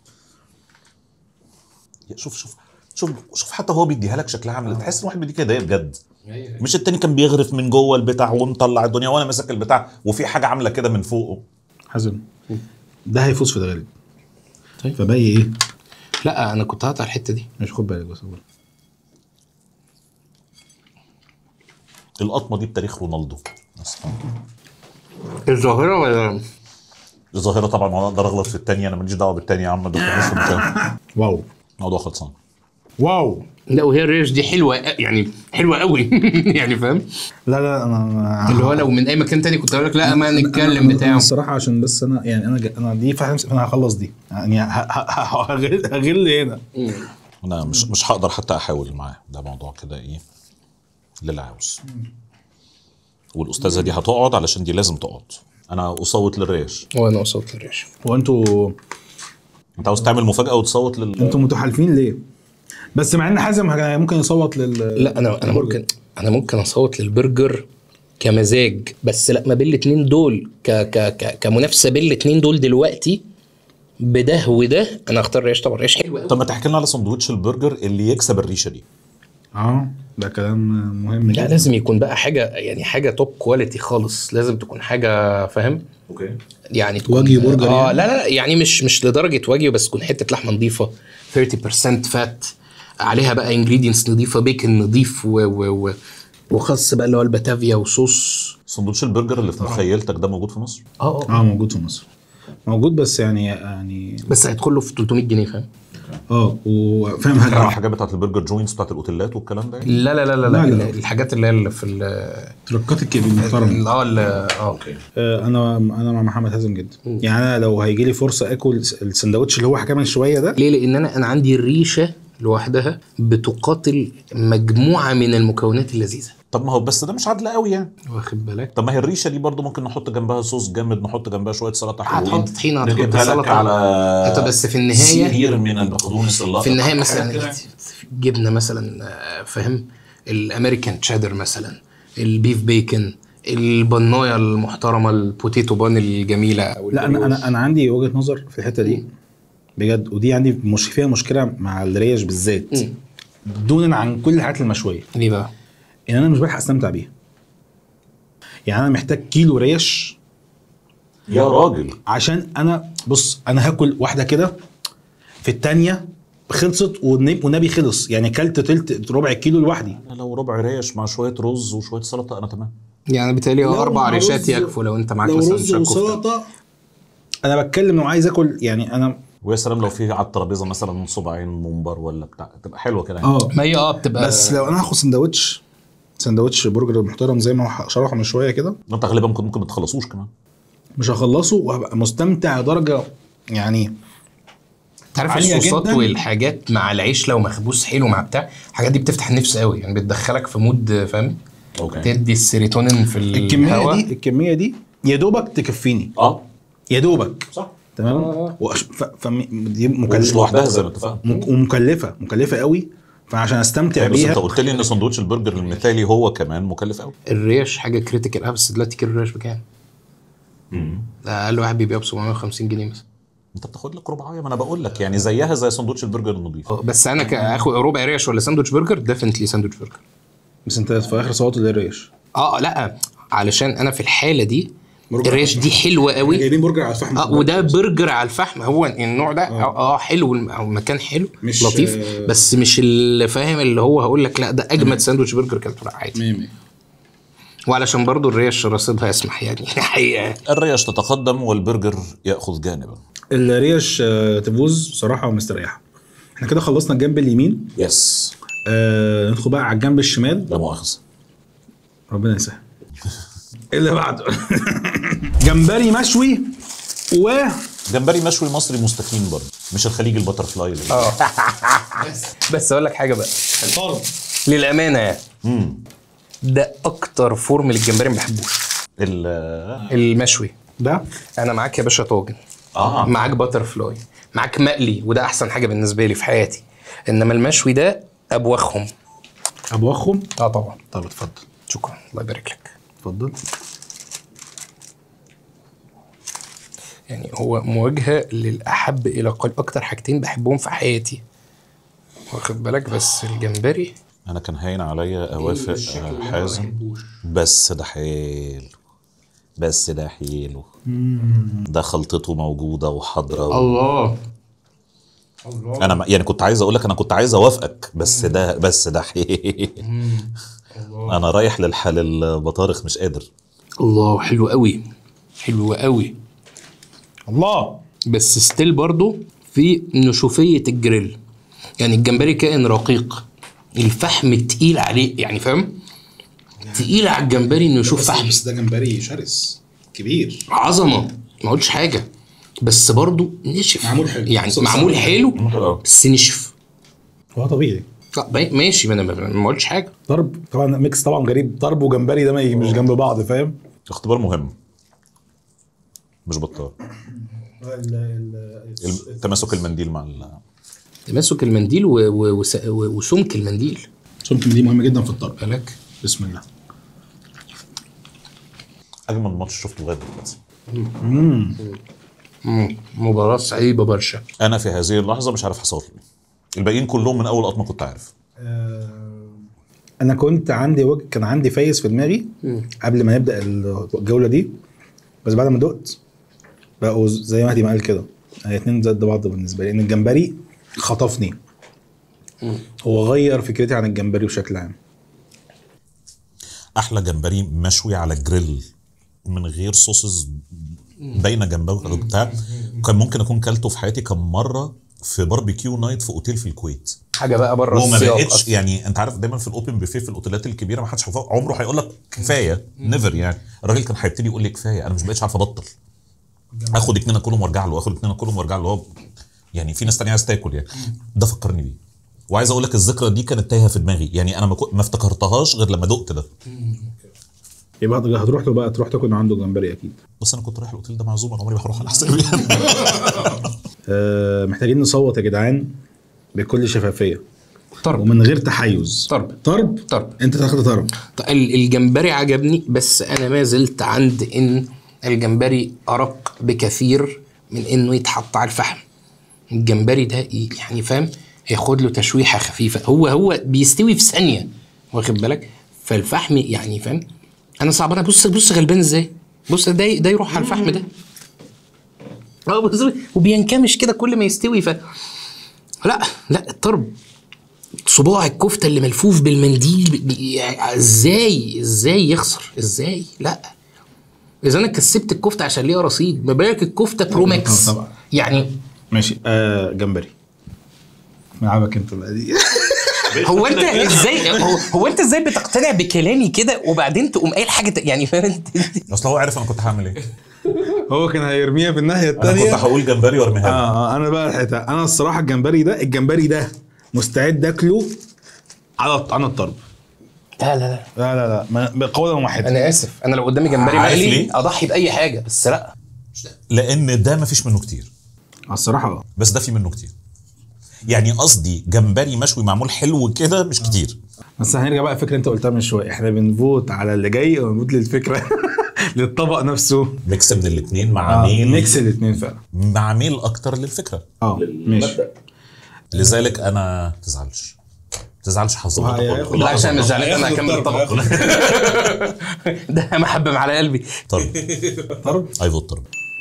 شوف شوف شوف شوف حتى هو بيديها لك شكلها عامل إيه. تحس ان واحد بيديك هديه بجد مش التاني كان بيغرف من جوه البتاع ومطلع الدنيا وانا ماسك البتاع وفي حاجه عامله كده من فوقه حزن ده هيفوز في الغالب طيب. فباقي ايه لا انا كنت هقطع الحته دي مش خد بالك بس أقول. القطمه دي بتاريخ رونالدو بس. الظاهره ولا الظاهره طبعا وانا اقدر اغلط في الثانيه انا ماليش دعوه بالثانيه يا عم ده في نص المكان واو الموضوع خلصان واو لا وهي الريش دي حلوه يعني حلوه قوي يعني فاهم لا لا انا أنا- اللي هو لو من اي مكان تاني كنت اقول لك لا ما نتكلم أنا- أنا بتاع الصراحه عشان بس انا يعني انا ج- انا دي فاهم انا هخلص دي يعني ه- ه- ه- هغل هغل هنا انا مش مش هقدر حتى احاول معاه ده موضوع كده ايه للي عاوز والاستاذه دي هتقعد علشان دي لازم تقعد انا اصوت للريش وانا وصلت للريش هو انتوا انت عاوز تعمل مفاجاه وتصوت لل انتوا متحالفين ليه؟ بس مع ان حازم ه- ممكن يصوت لل لا انا انا ممكن انا ممكن اصوت للبرجر كمزاج بس لا ما بين الاثنين دول ك ك ك كمنافسه بين الاثنين دول دلوقتي بده وده انا اختار ريش طبعا ريش حلو قوي طب ما تحكي لنا على سندوتش البرجر اللي يكسب الريشه دي اه ده كلام مهم لا لازم يكون بقى حاجه يعني حاجه توب كواليتي خالص لازم تكون حاجه فاهم اوكي يعني تكون واجيو برجر اه يعني؟ لا لا لا يعني مش مش لدرجه واجيو بس تكون حته لحمه نظيفه 30% فات عليها بقى انجريدينتس نظيفه بيكن نظيف و و و وخس بقى اللي هو الباتافيا وصوص سندوتش البرجر اللي في مخيلتك ده موجود في مصر اه اه اه موجود في مصر موجود بس يعني يعني بس هيدخل له في 300 جنيه فاهم اه وفاهم بتتكلم على حاجه الحاجات بتاعت البرجر جوينتس بتاعت الاوتيلات والكلام ده يعني؟ لا لا لا لا, لا، لا, لا. الحاجات اللي هي اللي في ال- تركات الكبير المحترم اه ال- اه اوكي آه، انا انا مع محمد حازم جدا يعني انا لو هيجي لي فرصه اكل السندوتش اللي هو حكى من شويه ده ليه لان انا انا عندي الريشه لوحدها بتقاتل مجموعه من المكونات اللذيذه طب ما هو بس ده مش عادل قوي يعني واخد بالك طب ما هي الريشه دي برضو ممكن نحط جنبها صوص جامد نحط جنبها شويه سلطه حلوين هتحط طحينه هتحط نجيبها لك سلطه على انت بس في النهايه سير من البقدونس اللقطة في النهايه حاجة مثلا كده. جبنه مثلا آه، فاهم الامريكان تشادر مثلا البيف بيكن البنايه المحترمه البوتيتو بان الجميله أو لا انا انا انا عندي وجهه نظر في الحته دي بجد ودي عندي مش فيها مشكله مع الريش بالذات مم. دونا عن كل الحاجات المشويه ليه بقى؟ ان انا مش بلحق استمتع بيها يعني انا محتاج كيلو ريش يا راجل عشان انا بص انا هاكل واحده كده في الثانيه خلصت والنبي والنبي خلص يعني كلت تلت ربع كيلو لوحدي أنا لو ربع ريش مع شويه رز وشويه سلطه انا تمام يعني بالتالي لو اربع مع ريشات رز- يكفوا لو انت معاك لو مثلا رز شوية كفتة. وسلطه انا بتكلم لو عايز اكل يعني انا ويا سلام لو في على الترابيزه مثلا صباعين ممبار ولا بتاع تبقى حلوه كده يعني. اه ما هي اه بتبقى بس لو انا هاخد سندوتش سندوتش برجر محترم زي ما هو شرحه من شويه كده انت غالبا ممكن ممكن ما تخلصوش كمان مش هخلصه وهبقى مستمتع درجه يعني تعرف عالية الصوصات جداً. والحاجات مع العيش لو مخبوس حلو مع بتاع الحاجات دي بتفتح النفس قوي يعني بتدخلك في مود فاهم اوكي تدي السيروتونين في الكميه الهواء دي الكميه دي يا دوبك تكفيني اه يا دوبك صح تمام وأش... ف... ف... دي ومش مكلفه لوحدها زي ما اتفقنا مك- ومكلفه مكلفه قوي فعشان استمتع يعني بس بيها انت قلت لي ان سندوتش البرجر المثالي هو كمان مكلف قوي الريش حاجه كريتيكال اه بس دلوقتي كيلو الريش بكام؟ ده اقل واحد بيبيعه ب 750 جنيه مثلا انت بتاخد لك ربعايه ما انا بقول لك يعني زيها زي سندوتش البرجر النظيف اه، بس انا كاخد ربع ريش ولا ساندوتش برجر ديفنتلي ساندوتش برجر بس انت في اخر صوت الريش اه لا علشان انا في الحاله دي برجر الريش دي حلوه قوي جايبين برجر على الفحم اه وده برجر على الفحم هو النوع ده اه, آه حلو الم- او المكان حلو مش- لطيف آه، بس مش اللي فاهم اللي هو هقول لك لا ده اجمد ساندوتش برجر كلته لا عادي مية مية. وعلشان برضو الريش رصيدها يسمح يعني حقيقه الريش تتقدم والبرجر ياخذ جانبا الريش آه، تفوز بصراحه ومستريحه احنا كده خلصنا الجنب اليمين يس آه ندخل بقى على الجنب الشمال لا مؤاخذه ربنا يسهل اللي بعده جمبري مشوي و جمبري مشوي مصري مستكين برضه مش الخليجي البتر فلاي اللي اه بس اقول لك حاجه بقى طرب للامانه يعني ده اكتر فورم للجمبري ما بحبوش ال- المشوي ده انا معاك يا باشا طاجن اه معاك باتر فلاي معاك مقلي وده احسن حاجه بالنسبه لي في حياتي انما المشوي ده ابوخهم ابوخهم اه طبعا طب اتفضل شكرا الله يبارك لك اتفضل يعني هو مواجهه للاحب الى قلب اكتر حاجتين بحبهم في حياتي واخد بالك بس الجمبري انا كان هاين عليا اوافق آه، حازم بس ده حلو بس ده حلو ده خلطته موجوده وحاضره و... الله انا ما- يعني كنت عايز اقول لك انا كنت عايز اوافقك بس ده بس ده حلو انا رايح للح للبطارخ مش قادر الله حلو قوي حلو قوي الله بس ستيل برضو في نشوفيه الجريل يعني الجمبري كائن رقيق الفحم تقيل عليه يعني فاهم تقيل على الجمبري انه يشوف فحم بس ده جمبري شرس كبير عظمه ما قلتش حاجه بس برضو نشف معمول حلو. يعني صوص معمول صعب. حلو بس نشف هو طبيعي لا، ما- ماشي ما انا ما- ما قلتش حاجه طرب طبعا ميكس طبعا غريب طرب وجمبري ده ما يجي- مش جنب بعض فاهم اختبار مهم مش بطال الم- تماسك المنديل مع ال... تماسك المنديل و... و... وس... و... وسمك المنديل سمك دي مهمه جدا في الطرب بالك بسم الله اجمل ماتش شفته لغايه دلوقتي مم. مباراه صعيبه برشا انا في هذه اللحظه مش عارف حصل لي الباقيين كلهم من اول قطمه كنت عارف انا كنت عندي وجه كان عندي فايز في دماغي قبل ما نبدا الجوله دي بس بعد ما دقت بقوا زي ما هدي ما قال كده الاثنين زد بعض بالنسبه لي ان الجمبري خطفني هو غير فكرتي عن الجمبري بشكل عام احلى جمبري مشوي على الجريل من غير صوصز باينه جنبه بتاع كان ممكن اكون كلته في حياتي كم مره في باربيكيو نايت في اوتيل في الكويت حاجه بقى بره وما السياق بقتش أصلاً. يعني انت عارف دايما في الاوبن بوفيه في الاوتيلات الكبيره ما حدش هيفوق- عمره هيقول لك كفايه نيفر يعني الراجل كان هيبتدي يقول لي كفايه انا مش بقتش عارف ابطل اخد اتنين اكلهم وارجع له اخد اتنين اكلهم وارجع له هو يعني في ناس تانية عايز تاكل يعني ده فكرني بيه وعايز اقول لك الذكرى دي كانت تايهه في دماغي يعني انا ما, كو- ما افتكرتهاش غير لما دقت ده يبقى هتروح له بقى تروح تاكل عنده جمبري اكيد بس انا كنت رايح الاوتيل ده معزوم انا عمري ما هروح على حسابي آه محتاجين نصوت يا جدعان بكل شفافيه طرب ومن غير تحيز طرب. طرب طرب. انت تاخد طرب طيب، ال- الجمبري عجبني بس انا ما زلت عند ان الجمبري ارق بكثير من انه يتحط على الفحم الجمبري ده ي- يعني فاهم ياخد له تشويحه خفيفه هو هو بيستوي في ثانيه واخد بالك فالفحم يعني فاهم انا صعبان بص بص غلبان ازاي بص ده ده يروح على الفحم ده اه بص وبينكمش كده كل ما يستوي ف لا لا الطرب صباع الكفته اللي ملفوف بالمنديل ب- ب- يعني ازاي ازاي يخسر ازاي لا اذا انا كسبت الكفته عشان ليها رصيد ما بالك الكفته برو ماكس طبعا. يعني ماشي آه جمبري ملعبك انت بقى دي هو انت ازاي هو, هو انت ازاي بتقتنع بكلامي كده وبعدين تقوم قايل حاجه ت- يعني فاهم انت اصل هو عارف انا كنت هعمل ايه هو كان هيرميها في الناحيه انا كنت الثانيه هقول جمبري وارميها له. اه اه انا بقى الحته انا الصراحه الجمبري ده الجمبري ده مستعد اكله على على الطرب لا لا لا لا لا لا ما- بقولا واحدا انا اسف انا لو قدامي جمبري عارف مقلي ليه؟ اضحي باي حاجه بس لا لان ده مفيش منه كتير الصراحه اه بس ده في منه كتير يعني قصدي جمبري مشوي معمول حلو كده مش كتير بس هنرجع بقى الفكره انت قلتها من شويه احنا بنفوت على اللي جاي ونفوت للفكره للطبق نفسه ميكس من الاثنين مع آه ميل ميكس الاثنين فعلا مع ميل اكتر للفكره اه ماشي لذلك انا تزعلش تزعلش حظك وهياخد- لا عشان مش زعلان انا هياخد هكمل الطرب، الطبق ده محبب على قلبي طرب طرب ايوه الطرب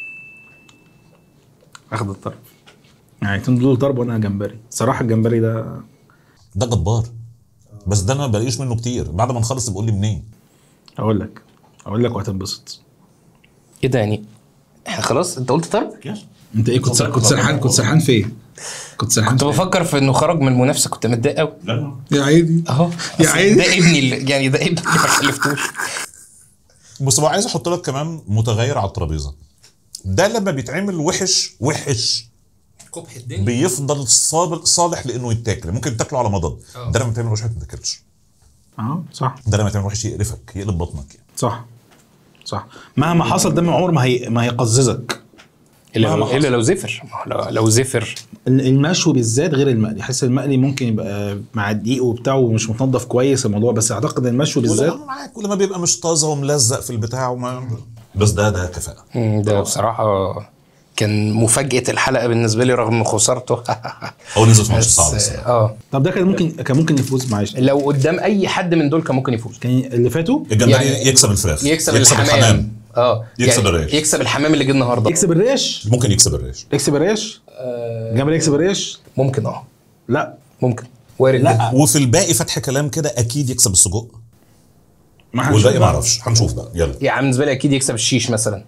اخد الطرب يعني تنزلوا طرب وانا جمبري صراحه الجمبري ده ده جبار بس ده انا ما بلاقيش منه كتير بعد ما نخلص بيقول لي منين اقول لك اقول لك وهتنبسط ايه ده يعني احنا خلاص انت قلت طرب انت ايه كنت سر- كنت سرحان كنت سرحان في ايه؟ كنت سرحان كنت في بفكر في انه خرج من المنافسه كنت متضايق قوي إيه؟ يا عيني اهو يا أصل عيني. ده ابني اللي يعني ده ابني ما خلفتوش بس بقى عايز احط لك كمان متغير على الترابيزه ده لما بيتعمل وحش وحش قبح الدنيا بيفضل صالح صالح لانه يتاكل ممكن تاكله على مضض ده لما تعمل وحش ما تاكلش اه صح ده لما تعمل وحش يقرفك يقلب بطنك يعني. صح صح مهما حصل ده من عمر ما هي ما هيقززك الا مهما لو, إلا لو زفر ما هو لو, لو زفر المشوي بالذات غير المقلي حاسس المقلي ممكن يبقى مع الدقيق وبتاع ومش متنضف كويس الموضوع بس اعتقد المشوي بالذات ولا معاك كل ما بيبقى مش طازه وملزق في البتاع وما بس ده ده كفاءه مم، ده بصراحه كان مفاجاه الحلقه بالنسبه لي رغم خسارته هو نزل في ماتش بس صعب الصراحه اه طب ده كان ممكن كان ممكن يفوز معلش لو قدام اي حد من دول كان ممكن يفوز كان اللي فاتوا الجمبري يعني يكسب الفراخ يكسب, الحمام اه يكسب يعني الريش. يكسب الحمام اللي جه النهارده يكسب الريش ممكن يكسب الريش يكسب الريش جمال يكسب الريش ممكن اه لا ممكن وارد لا وفي الباقي فتح كلام كده اكيد يكسب السجق ما هنشوف والباقي ما بقى. اعرفش هنشوف بقى يلا يعني بالنسبه لي اكيد يكسب الشيش مثلا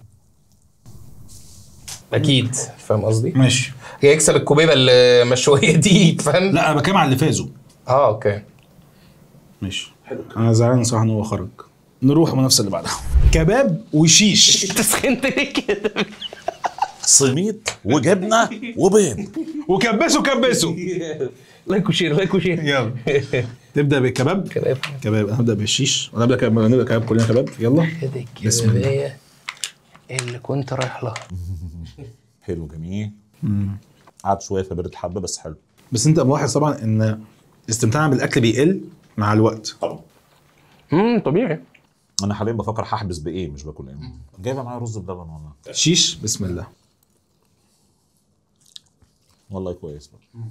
اكيد فاهم قصدي؟ ماشي يكسب الكوبيبه المشويه دي فاهم؟ لا انا بتكلم على اللي فازوا اه اوكي ماشي حلو انا زعلان صراحه ان هو خرج نروح المنافسه اللي بعدها كباب وشيش انت سخنت ليه كده؟ سميط وجبنه وبيض وكبسوا كبسوا لايك وشير لايك وشير يلا تبدا بالكباب كباب كباب انا هبدا بالشيش ولا نبدا كباب نبدا كباب كلنا كباب يلا هذه بسم الله. الكبابيه اللي كنت رايح لها حلو جميل قعد شويه في برد حبه بس حلو بس انت ملاحظ طبعا ان استمتاعنا بالاكل بيقل مع الوقت طبعا امم طبيعي انا حاليا بفكر هحبس بايه مش باكل ايه جايبه معايا رز بلبن والله شيش بسم الله والله كويس بقى.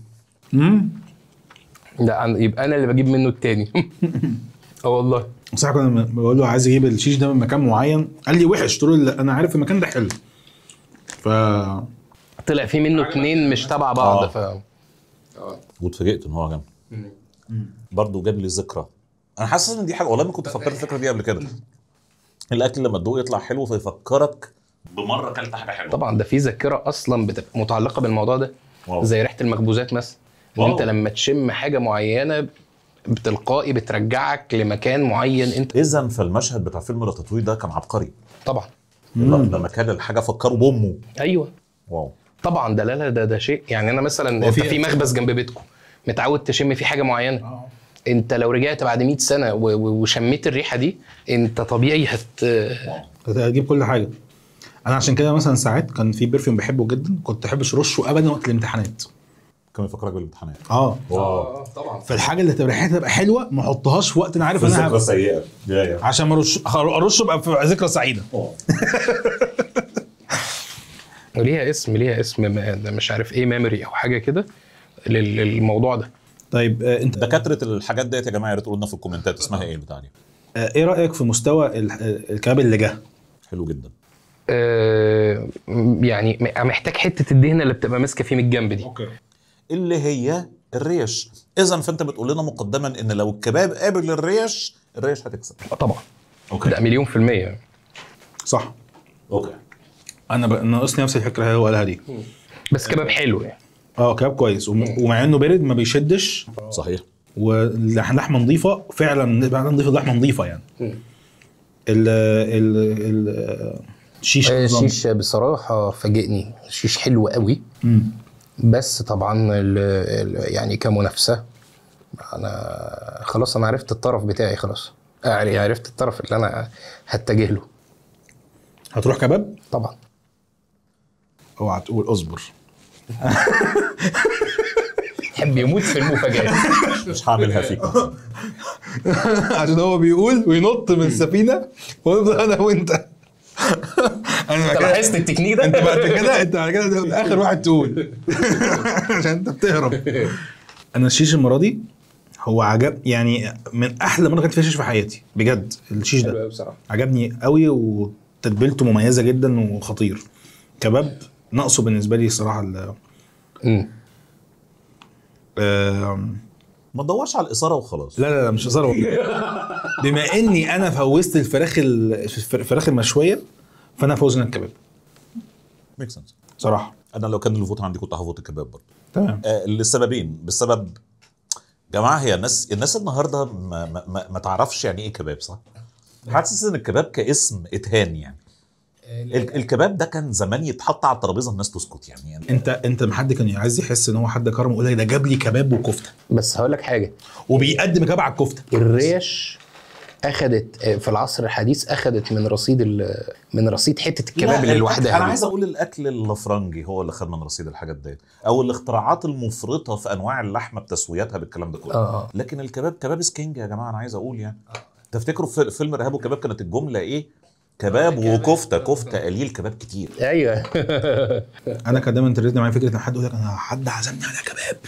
لا أنا- يبقى انا اللي بجيب منه التاني اه والله صح كنا لما بقول له عايز اجيب الشيش ده من مكان معين قال لي وحش قلت له لا، انا عارف المكان ده حلو ف طلع في منه اتنين مش تبع بعض آه. ف واتفاجئت ان هو جنبي برضه جاب لي ذكرى انا حاسس ان دي حاجه والله ما كنت فكرت الفكره دي قبل كده الاكل لما تدوق يطلع حلو فيفكرك بمره اكلت حاجه حلوه طبعا ده في ذاكره اصلا بتبقى متعلقه بالموضوع ده واو. زي ريحه المخبوزات مثلا ان واو. انت لما تشم حاجه معينه بتلقائي بترجعك لمكان معين انت اذا فالمشهد بتاع فيلم راتاتوي ده كان عبقري طبعا لما كان الحاجه فكروا بامه ايوه واو طبعا ده لا لا ده ده شيء يعني انا مثلا انت في- في مخبز جنب بيتكم متعود تشم فيه حاجه معينه انت لو رجعت بعد 100 سنه و- و- وشميت الريحه دي انت طبيعي هت هتجيب كل حاجه انا عشان كده مثلا ساعات كان في برفيوم بحبه جدا كنت احبش ارشه ابدا وقت الامتحانات كان يفكرك بالامتحانات اه واو طبعا فالحاجه اللي تبقى ريحتها تبقى حلوه ما احطهاش في وقت انا عارف ان انا هبقى- سيئه يا يا عشان ما ارش ارشه ابقى في ذكرى سعيده ليها اسم ليها اسم ما- ده مش عارف ايه ميموري او حاجه كده لل- للموضوع ده طيب آه انت دكاتره الحاجات ديت يا جماعه يا ريت تقولوا لنا في الكومنتات اسمها ايه البتاع دي آه ايه رايك في مستوى ال- آه، الكباب اللي جه حلو جدا آه، يعني م- محتاج حته الدهنه اللي بتبقى ماسكه فيه من الجنب دي اوكي اللي هي الريش اذا فانت بتقول لنا مقدما ان لو الكباب قابل الريش الريش هتكسب آه طبعا اوكي ده مليون في المية صح اوكي انا ب... ناقصني نفس الفكره هو قالها دي بس كباب حلو يعني اه كباب كويس وم... ومع انه بارد ما بيشدش صحيح واللحمه نظيفه فعلا لحمه نظيفه لحمه نظيفه يعني ال ال ال الشيش نظام. الشيش بصراحة فاجئني الشيش حلو قوي مم. بس طبعا ال ال يعني كمنافسة انا خلاص انا عرفت الطرف بتاعي خلاص يعني عرفت الطرف اللي انا هتجه له هتروح كباب طبعا اوعى تقول اصبر يحب يموت في المفاجآت مش هعملها فيك عشان هو بيقول وينط من السفينه ونفضل انا وانت انا بعد انت كده- لاحظت التكنيك ده؟ انت بعد كده انت بعد كده اخر واحد تقول عشان انت بتهرب انا الشيش المره دي هو عجب يعني من احلى مره كانت فيها شيش في حياتي بجد الشيش ده بصراحة عجبني قوي وتتبيلته مميزه جدا وخطير كباب ناقصه بالنسبه لي الصراحه ال- امم آم، ما تدورش على الاثاره وخلاص لا لا لا مش هزار والله بما اني انا فوزت الفراخ ال- الفراخ المشويه فانا فوز الكباب ميك سنس صراحه انا لو كان الفوت عندي كنت هفوت الكباب برضه تمام آه لسببين بسبب جماعه هي الناس الناس النهارده ما, ما, ما, ما تعرفش يعني ايه كباب صح؟ حاسس ان الكباب كاسم اتهان يعني ال- الكباب ده كان زمان يتحط على الترابيزه الناس تسكت يعني, يعني انت انت ما حد كان عايز يحس ان هو حد كرم يقول لك ده جاب لي كباب وكفته بس هقول لك حاجة وبيقدم كباب على الكفته الريش اخدت في العصر الحديث اخدت من رصيد ال- من رصيد حته الكباب لا، اللي الأكل- لوحدها انا دي. عايز اقول الاكل الافرنجي هو اللي خد من رصيد الحاجات ديت او الاختراعات المفرطه في انواع اللحمه بتسويتها بالكلام ده كله آه. لكن الكباب كباب سكينج يا جماعه انا عايز اقول يعني تفتكروا في فيلم ارهاب وكباب كانت الجمله ايه كباب وكفته كفته قليل كباب كتير ايوه انا كان دايما تردني معايا فكره ان حد يقول لك انا حد عزمني على كباب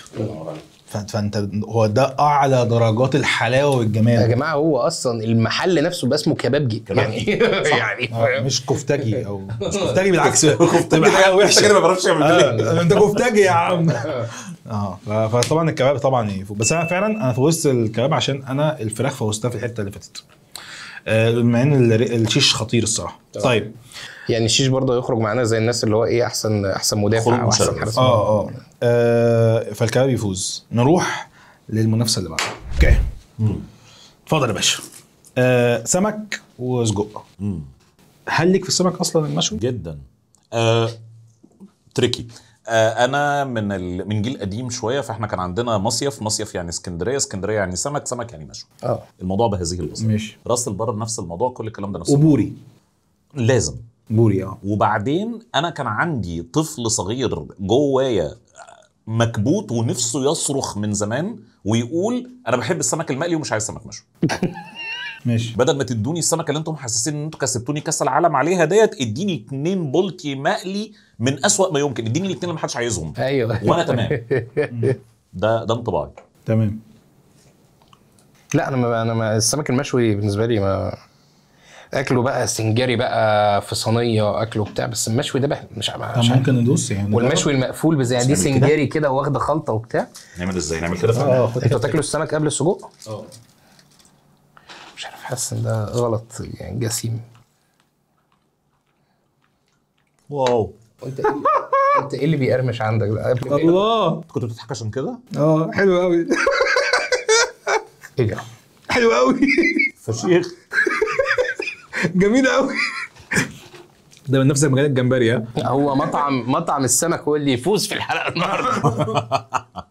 ف- فانت هو ده اعلى درجات الحلاوه يا والجمال جماعه هو اصلا المحل نفسه بقى اسمه كبابجي يعني يعني آه، مش كفتاجي او مش كفتاجي بالعكس تبقى حاجه وحشه كده ما بعرفش اعمل آه، انت كفتاجي يا عم اه ف- فطبعا الكباب طبعا يفوق بس انا فعلا انا فوزت الكباب عشان انا الفراخ فوزتها في الحته اللي فاتت آه، مع ان الر- الشيش خطير الصراحه طيب يعني الشيش برضه يخرج معانا زي الناس اللي هو ايه احسن احسن مدافع خروج او احسن مشرف. حارس اه اه آه، فالكباب يفوز نروح للمنافسه اللي بعدها اوكي اتفضل يا باشا آه سمك وسجق مم. هل ليك في السمك اصلا المشوي؟ جدا آه، تريكي آه، انا من ال... من جيل قديم شويه فاحنا كان عندنا مصيف مصيف يعني اسكندريه اسكندريه يعني سمك سمك يعني مشوي اه الموضوع بهذه البساطه ماشي راس البر نفس الموضوع كل الكلام ده نفس وبوري لازم بوري اه وبعدين انا كان عندي طفل صغير جوايا مكبوت ونفسه يصرخ من زمان ويقول انا بحب السمك المقلي ومش عايز سمك مشوي ماشي بدل ما تدوني السمكه اللي انتم حاسسين ان انتم كسبتوني كاس العالم عليها ديت اديني اتنين بولتي مقلي من اسوأ ما يمكن اديني الاثنين اللي محدش عايزهم ايوه وانا تمام ده ده انطباعي تمام لا انا ما انا ما السمك المشوي بالنسبه لي ما اكله بقى سنجاري بقى في صينيه اكله بتاع بس المشوي ده بقى مش طب مش عارف. ممكن ندوس يعني والمشوي المقفول بزي دي نعمل كده؟ سنجاري كده واخده خلطه وبتاع نعمل ازاي نعمل كده اه خد انتوا حتة. تاكلوا السمك قبل السجق؟ اه مش عارف حاسس ان ده غلط يعني جسيم واو وانت ايه انت ايه اللي بيقرمش عندك ده قبل كده؟ الله كنت بتضحك عشان كده اه حلو قوي ايه ده؟ حلو قوي فشيخ جميل قوي ده من نفس مجال الجمبري ها هو مطعم مطعم السمك هو اللي يفوز في الحلقه النهارده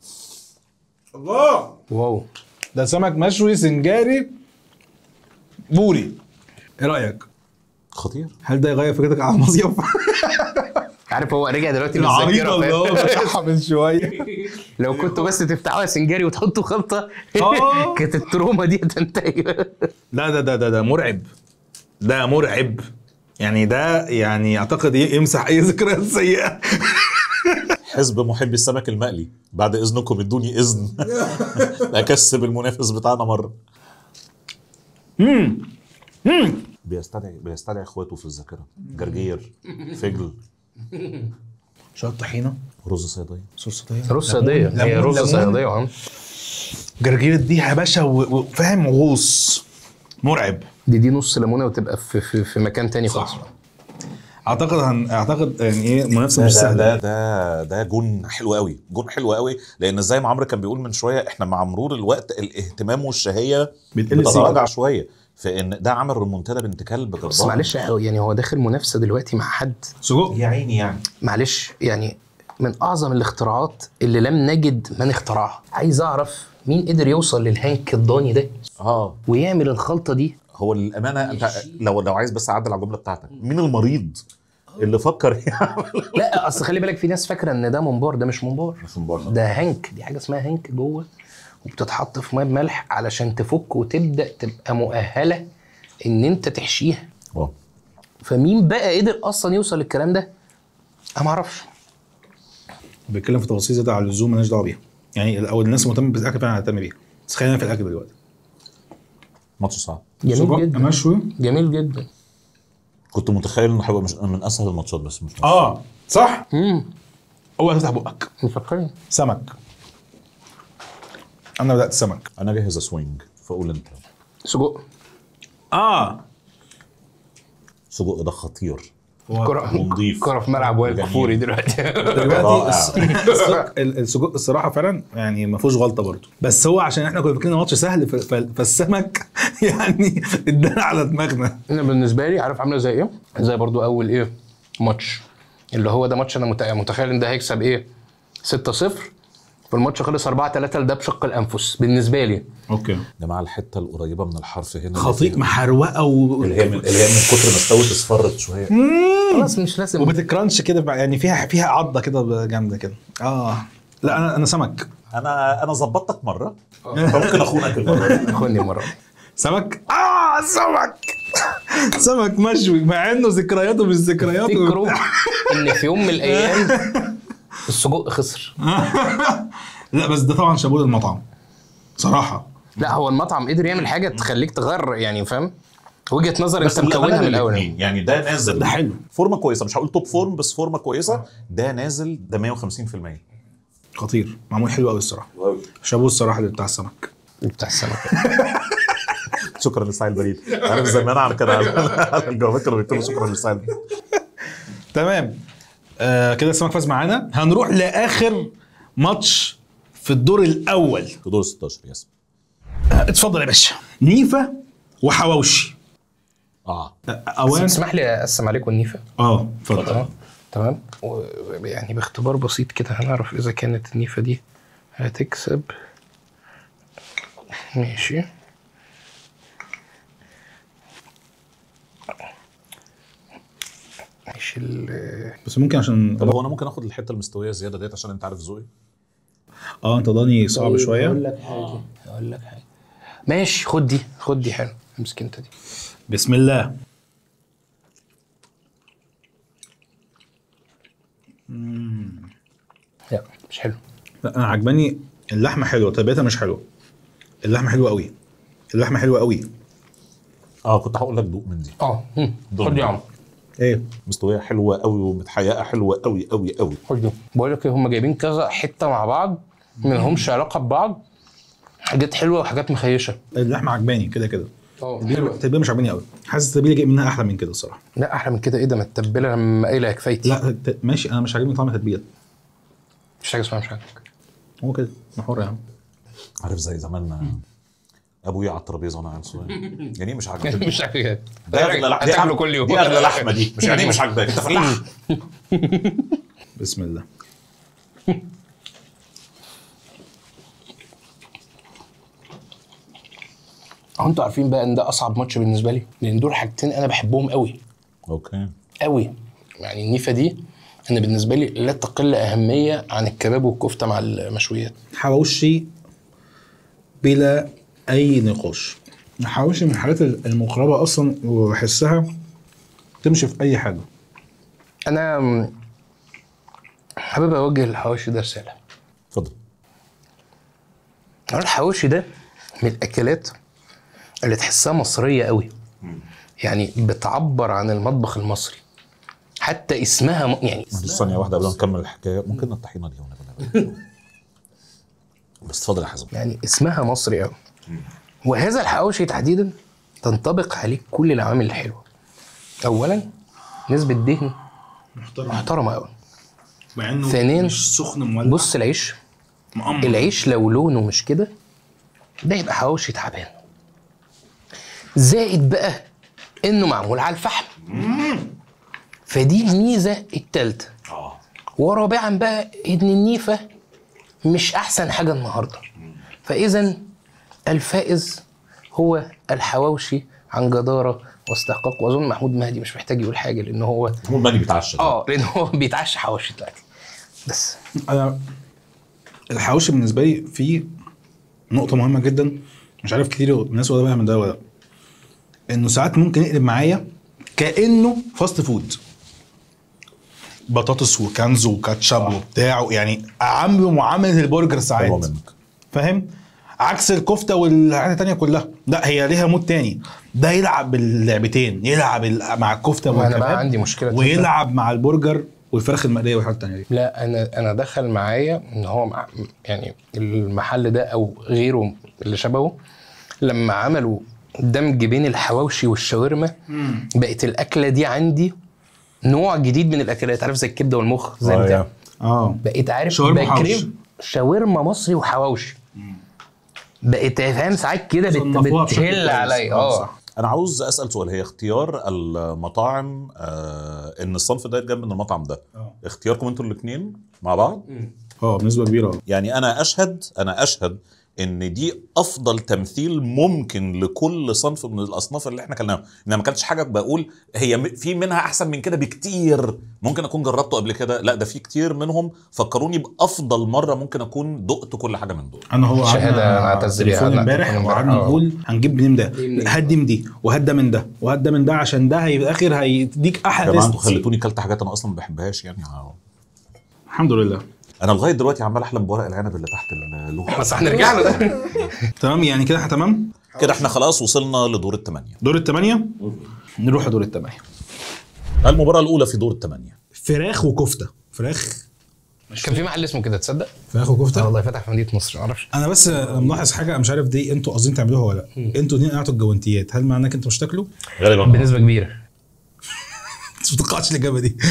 الله واو ده سمك مشوي سنجاري بوري ايه رايك خطير هل ده يغير فكرتك على المصيف عارف هو رجع دلوقتي العريضه بالذاكره اللي هو فاهم؟ بتاعها من شويه لو كنتوا بس تفتحوها سنجاري وتحطوا خلطه آه. كانت التروما دي هتنتهي لا ده ده ده ده مرعب ده مرعب يعني ده يعني اعتقد ي- يمسح اي ذكريات سيئه حزب محبي السمك المقلي بعد اذنكم ادوني اذن اكسب المنافس بتاعنا مره بيستدعي بيستدعي اخواته في الذاكره جرجير فجل شويه طحينه رز صيديه صوص صيديه رز صيديه هي ليمون- رز ليمون. صيديه اه جرجير اديها يا باشا و- وفاهم غوص مرعب دي دي نص ليمونه وتبقى في في, في مكان تاني خالص اعتقد هن... اعتقد يعني ايه منافسه ده مش ده, سهله ده ده ده جون حلو قوي جون حلو قوي لان زي ما عمرو كان بيقول من شويه احنا مع مرور الوقت الاهتمام والشهيه بتقل بتتراجع سيكا. شويه فان ده عمل ريمونتادا بنت كلب بس جبار معلش هو- يعني هو داخل منافسه دلوقتي مع حد سجق يا عيني يعني معلش يعني من اعظم الاختراعات اللي لم نجد من اخترعها عايز اعرف مين قدر يوصل للهانك الضاني ده اه ويعمل الخلطه دي هو للامانه انت لو لو عايز بس اعدل على الجمله بتاعتك مين المريض اللي فكر يعمل لا اصل خلي بالك في ناس فاكره ان ده منبار ده مش منبار مش منبار. ده هانك دي حاجه اسمها هانك جوه وبتتحط في ميه بملح علشان تفك وتبدا تبقى مؤهله ان انت تحشيها اه فمين بقى قدر اصلا يوصل للكلام ده انا ما اعرفش بيتكلم في تفاصيل زياده على اللزوم مالناش دعوه بيها يعني او الناس مهتمه بالاكل فعلا هتهتم بيها بس خلينا في الاكل دلوقتي ماتش صعب جميل سجق جدا مشوي جميل جدا كنت متخيل انه هيبقى مش من اسهل الماتشات بس مش اه صح امم اول تفتح بقك مفكرين سمك انا بدات سمك انا جاهز اسوينج فقول انت سجق اه سجق ده خطير كرة ونضيف. كرة في ملعب وائل جميل. كفوري دلوقتي دلوقتي رائع. الس- السجق- ال- السجق الصراحه فعلا يعني ما فيهوش غلطه برضه بس هو عشان احنا كنا فاكرين ماتش سهل ف- ف- فالسمك يعني ادانا على دماغنا انا بالنسبه لي عارف عامله زي ايه؟ زي برضو اول ايه؟ ماتش اللي هو ده ماتش انا مت- متخيل ان ده هيكسب ايه؟ 6-0 والماتش خلص 4-3 لده بشق الانفس بالنسبه لي اوكي يا جماعه الحته القريبه من الحرف هنا خطيط محروقه و... اللي هي من اللي هي من كتر ما استوت اصفرت شويه خلاص مش لازم وبتكرانش كده بقى- يعني فيها فيها عضه كده جامده كده اه لا انا انا سمك انا انا ظبطتك مره فممكن اخونك المره دي خدني مره سمك اه سمك سمك مشوي مع انه ذكرياته مش ذكرياته تفتكروا ان في يوم من الايام السجق خسر لا بس ده طبعا شابوه للمطعم صراحه لا هو المطعم قدر يعمل حاجه تخليك تغير يعني فاهم وجهه نظر انت للأمانة مكونها من الاول الاتنين. يعني ده نازل ده حلو. فورمه كويسه مش هقول توب فورم بس فورمه كويسه ده نازل ده 150% خطير معمول حلو قوي الصراحه شابوه الصراحه اللي بتاع السمك بتاع السمك شكرا لسعيد بريد عارف زمان على كده على- على الجوابات كانوا بيكتبوا شكرا لسعيد بريد تمام آه كده السمك فاز معانا هنروح لاخر ماتش في الدور الاول في دور 16 يس آه اتفضل يا باشا نيفا وحواوشي اه آه، اوان اسمح لي اقسم عليكم النيفه اه اتفضل تمام تمام و- يعني باختبار بسيط كده هنعرف اذا كانت النيفه دي هتكسب ماشي ماشي ال- بس ممكن عشان طب هو انا ممكن اخد الحته المستويه زياده ديت عشان انت عارف ذوقي اه انت ضاني صعب طيب، شويه هقول لك حاجه هقول لك حاجه ماشي خد دي خد دي حلو امسك انت دي بسم الله لا مش حلو لا انا عجباني اللحمه حلوه تربيتها مش حلوه اللحمه حلوه قوي اللحمه حلوه قوي اه كنت هقول لك دوق من دي اه هم. دول خد دي يا دول. عم ايه مستويه حلوه قوي ومتحيقه حلوه قوي قوي قوي خد دي بقول لك ايه هم جايبين كذا حته مع بعض ما لهمش علاقه ببعض حاجات حلوه وحاجات مخيشه اللحمه عجباني كده كده اه التتبيله مش عجباني قوي حاسس التتبيله جاي منها احلى من كده الصراحه لا احلى من كده ايه ده ما التتبيله لما قايله يا كفايتي لا الت- ماشي انا مش عاجبني طعم التتبيله مش حاجه اسمها مش عاجبك هو كده انا حر يا عم عارف زي زمان ابويا على الترابيزه وانا عيل صغير يعني إيه مش عاجبك مش عاجبك ده اغلى لحمه دي هتاكله أغلى- كل يوم دي اغلى لحمه دي مش يعني إيه مش عاجباك انت فلاح بسم الله هو انتوا عارفين بقى ان ده اصعب ماتش بالنسبه لي لان دول حاجتين انا بحبهم قوي اوكي قوي يعني النيفه دي انا بالنسبه لي لا تقل اهميه عن الكباب والكفته مع المشويات حواوشي بلا اي نقاش الحواوشي من الحاجات المقربه اصلا وبحسها تمشي في اي حاجه انا م- حابب اوجه للحواوشي ده رساله اتفضل أنا الحواوشي ده من الاكلات اللي تحسها مصريه قوي يعني بتعبر عن المطبخ المصري حتى اسمها م... يعني بس ثانية واحدة قبل ما نكمل الحكاية ممكن الطحينة دي ونبقى بس اتفضل يا حازم يعني اسمها مصري قوي وهذا الحواوشي تحديدا تنطبق عليه كل العوامل الحلوه اولا نسبه دهن محترم محترمه قوي مع انه ثانياً، مش سخن مولع بص العيش مقمر العيش لو لونه مش كده ده يبقى حواوشي تعبان زائد بقى انه معمول على الفحم فدي الميزه التالتة ورابعا بقى ان النيفه مش احسن حاجه النهارده فاذا الفائز هو الحواوشي عن جداره واستحقاق واظن محمود مهدي مش محتاج يقول حاجه لان هو محمود مهدي بيتعشى اه لان هو بيتعشى حواوشي دلوقتي بس انا الحواوشي بالنسبه لي فيه نقطه مهمه جدا مش عارف كتير الناس واخده بالها من ده ولا لا انه ساعات ممكن يقلب معايا كانه فاست فود بطاطس وكنز وكاتشب وبتاع يعني عامله معامله البرجر حلوة ساعات منك فاهم عكس الكفته والحاجات التانيه كلها لا هي ليها مود تاني ده يلعب باللعبتين يلعب ال- مع الكفته وأنا والكباب بقى عندي مشكلة تالتة. ويلعب مع البرجر والفراخ المقليه والحاجات التانيه دي لا انا انا دخل معايا ان هو مع يعني المحل ده او غيره اللي شبهه لما عملوا دمج بين الحواوشي والشاورما بقت الاكله دي عندي نوع جديد من الاكلات عارف زي الكبده والمخ زي آه، بتاع يا. اه بقيت عارف شاورما بقى وحواوشي. كريم شاورما مصري وحواوشي بقيت فاهم ساعات كده بت- صنفوها بشكل بتهل كويس. عليا آه، اه صح. انا عاوز اسال سؤال هي اختيار المطاعم آه ان الصنف ده يتجاب من المطعم ده آه. اختياركم انتوا الاثنين مع بعض اه بنسبه كبيره اه يعني انا اشهد انا اشهد ان دي افضل تمثيل ممكن لكل صنف من الاصناف اللي احنا كلناها انا ما كانتش حاجه بقول هي م- في منها احسن من كده بكتير ممكن اكون جربته قبل كده لا ده في كتير منهم فكروني بافضل مره ممكن اكون دقت كل حاجه من دول انا هو شهادة قعدنا نعتز بيها، تليفون لا، امبارح تليفون وقعدنا امبارح، آه. نقول هنجيب منين ده منين؟ هات دي من دي وهات ده من ده وهات ده من ده عشان ده هي في الاخر هيديك يا احلى جماعه انتوا تيست خليتوني كلت حاجات انا اصلا ما بحبهاش يعني ها- الحمد لله انا لغايه دلوقتي عمال احلم بورق العنب اللي تحت اللوحه بس هنرجع له ده تمام يعني كده احنا تمام كده احنا خلاص وصلنا لدور الثمانيه دور الثمانيه نروح لدور الثمانيه المباراه الاولى في دور الثمانيه فراخ وكفته فراخ كان في محل اسمه كده تصدق؟ فراخ اه وكفته والله فتح في مدينه نصر معرفش انا بس ملاحظ حاجه مش عارف دي انتوا قاصدين تعملوها ولا لا انتوا اتنين قعدتوا الجوانتيات هل معناه انك انتوا مش تاكلوا؟ غالبا بنسبه كبيره ما توقعتش الاجابه دي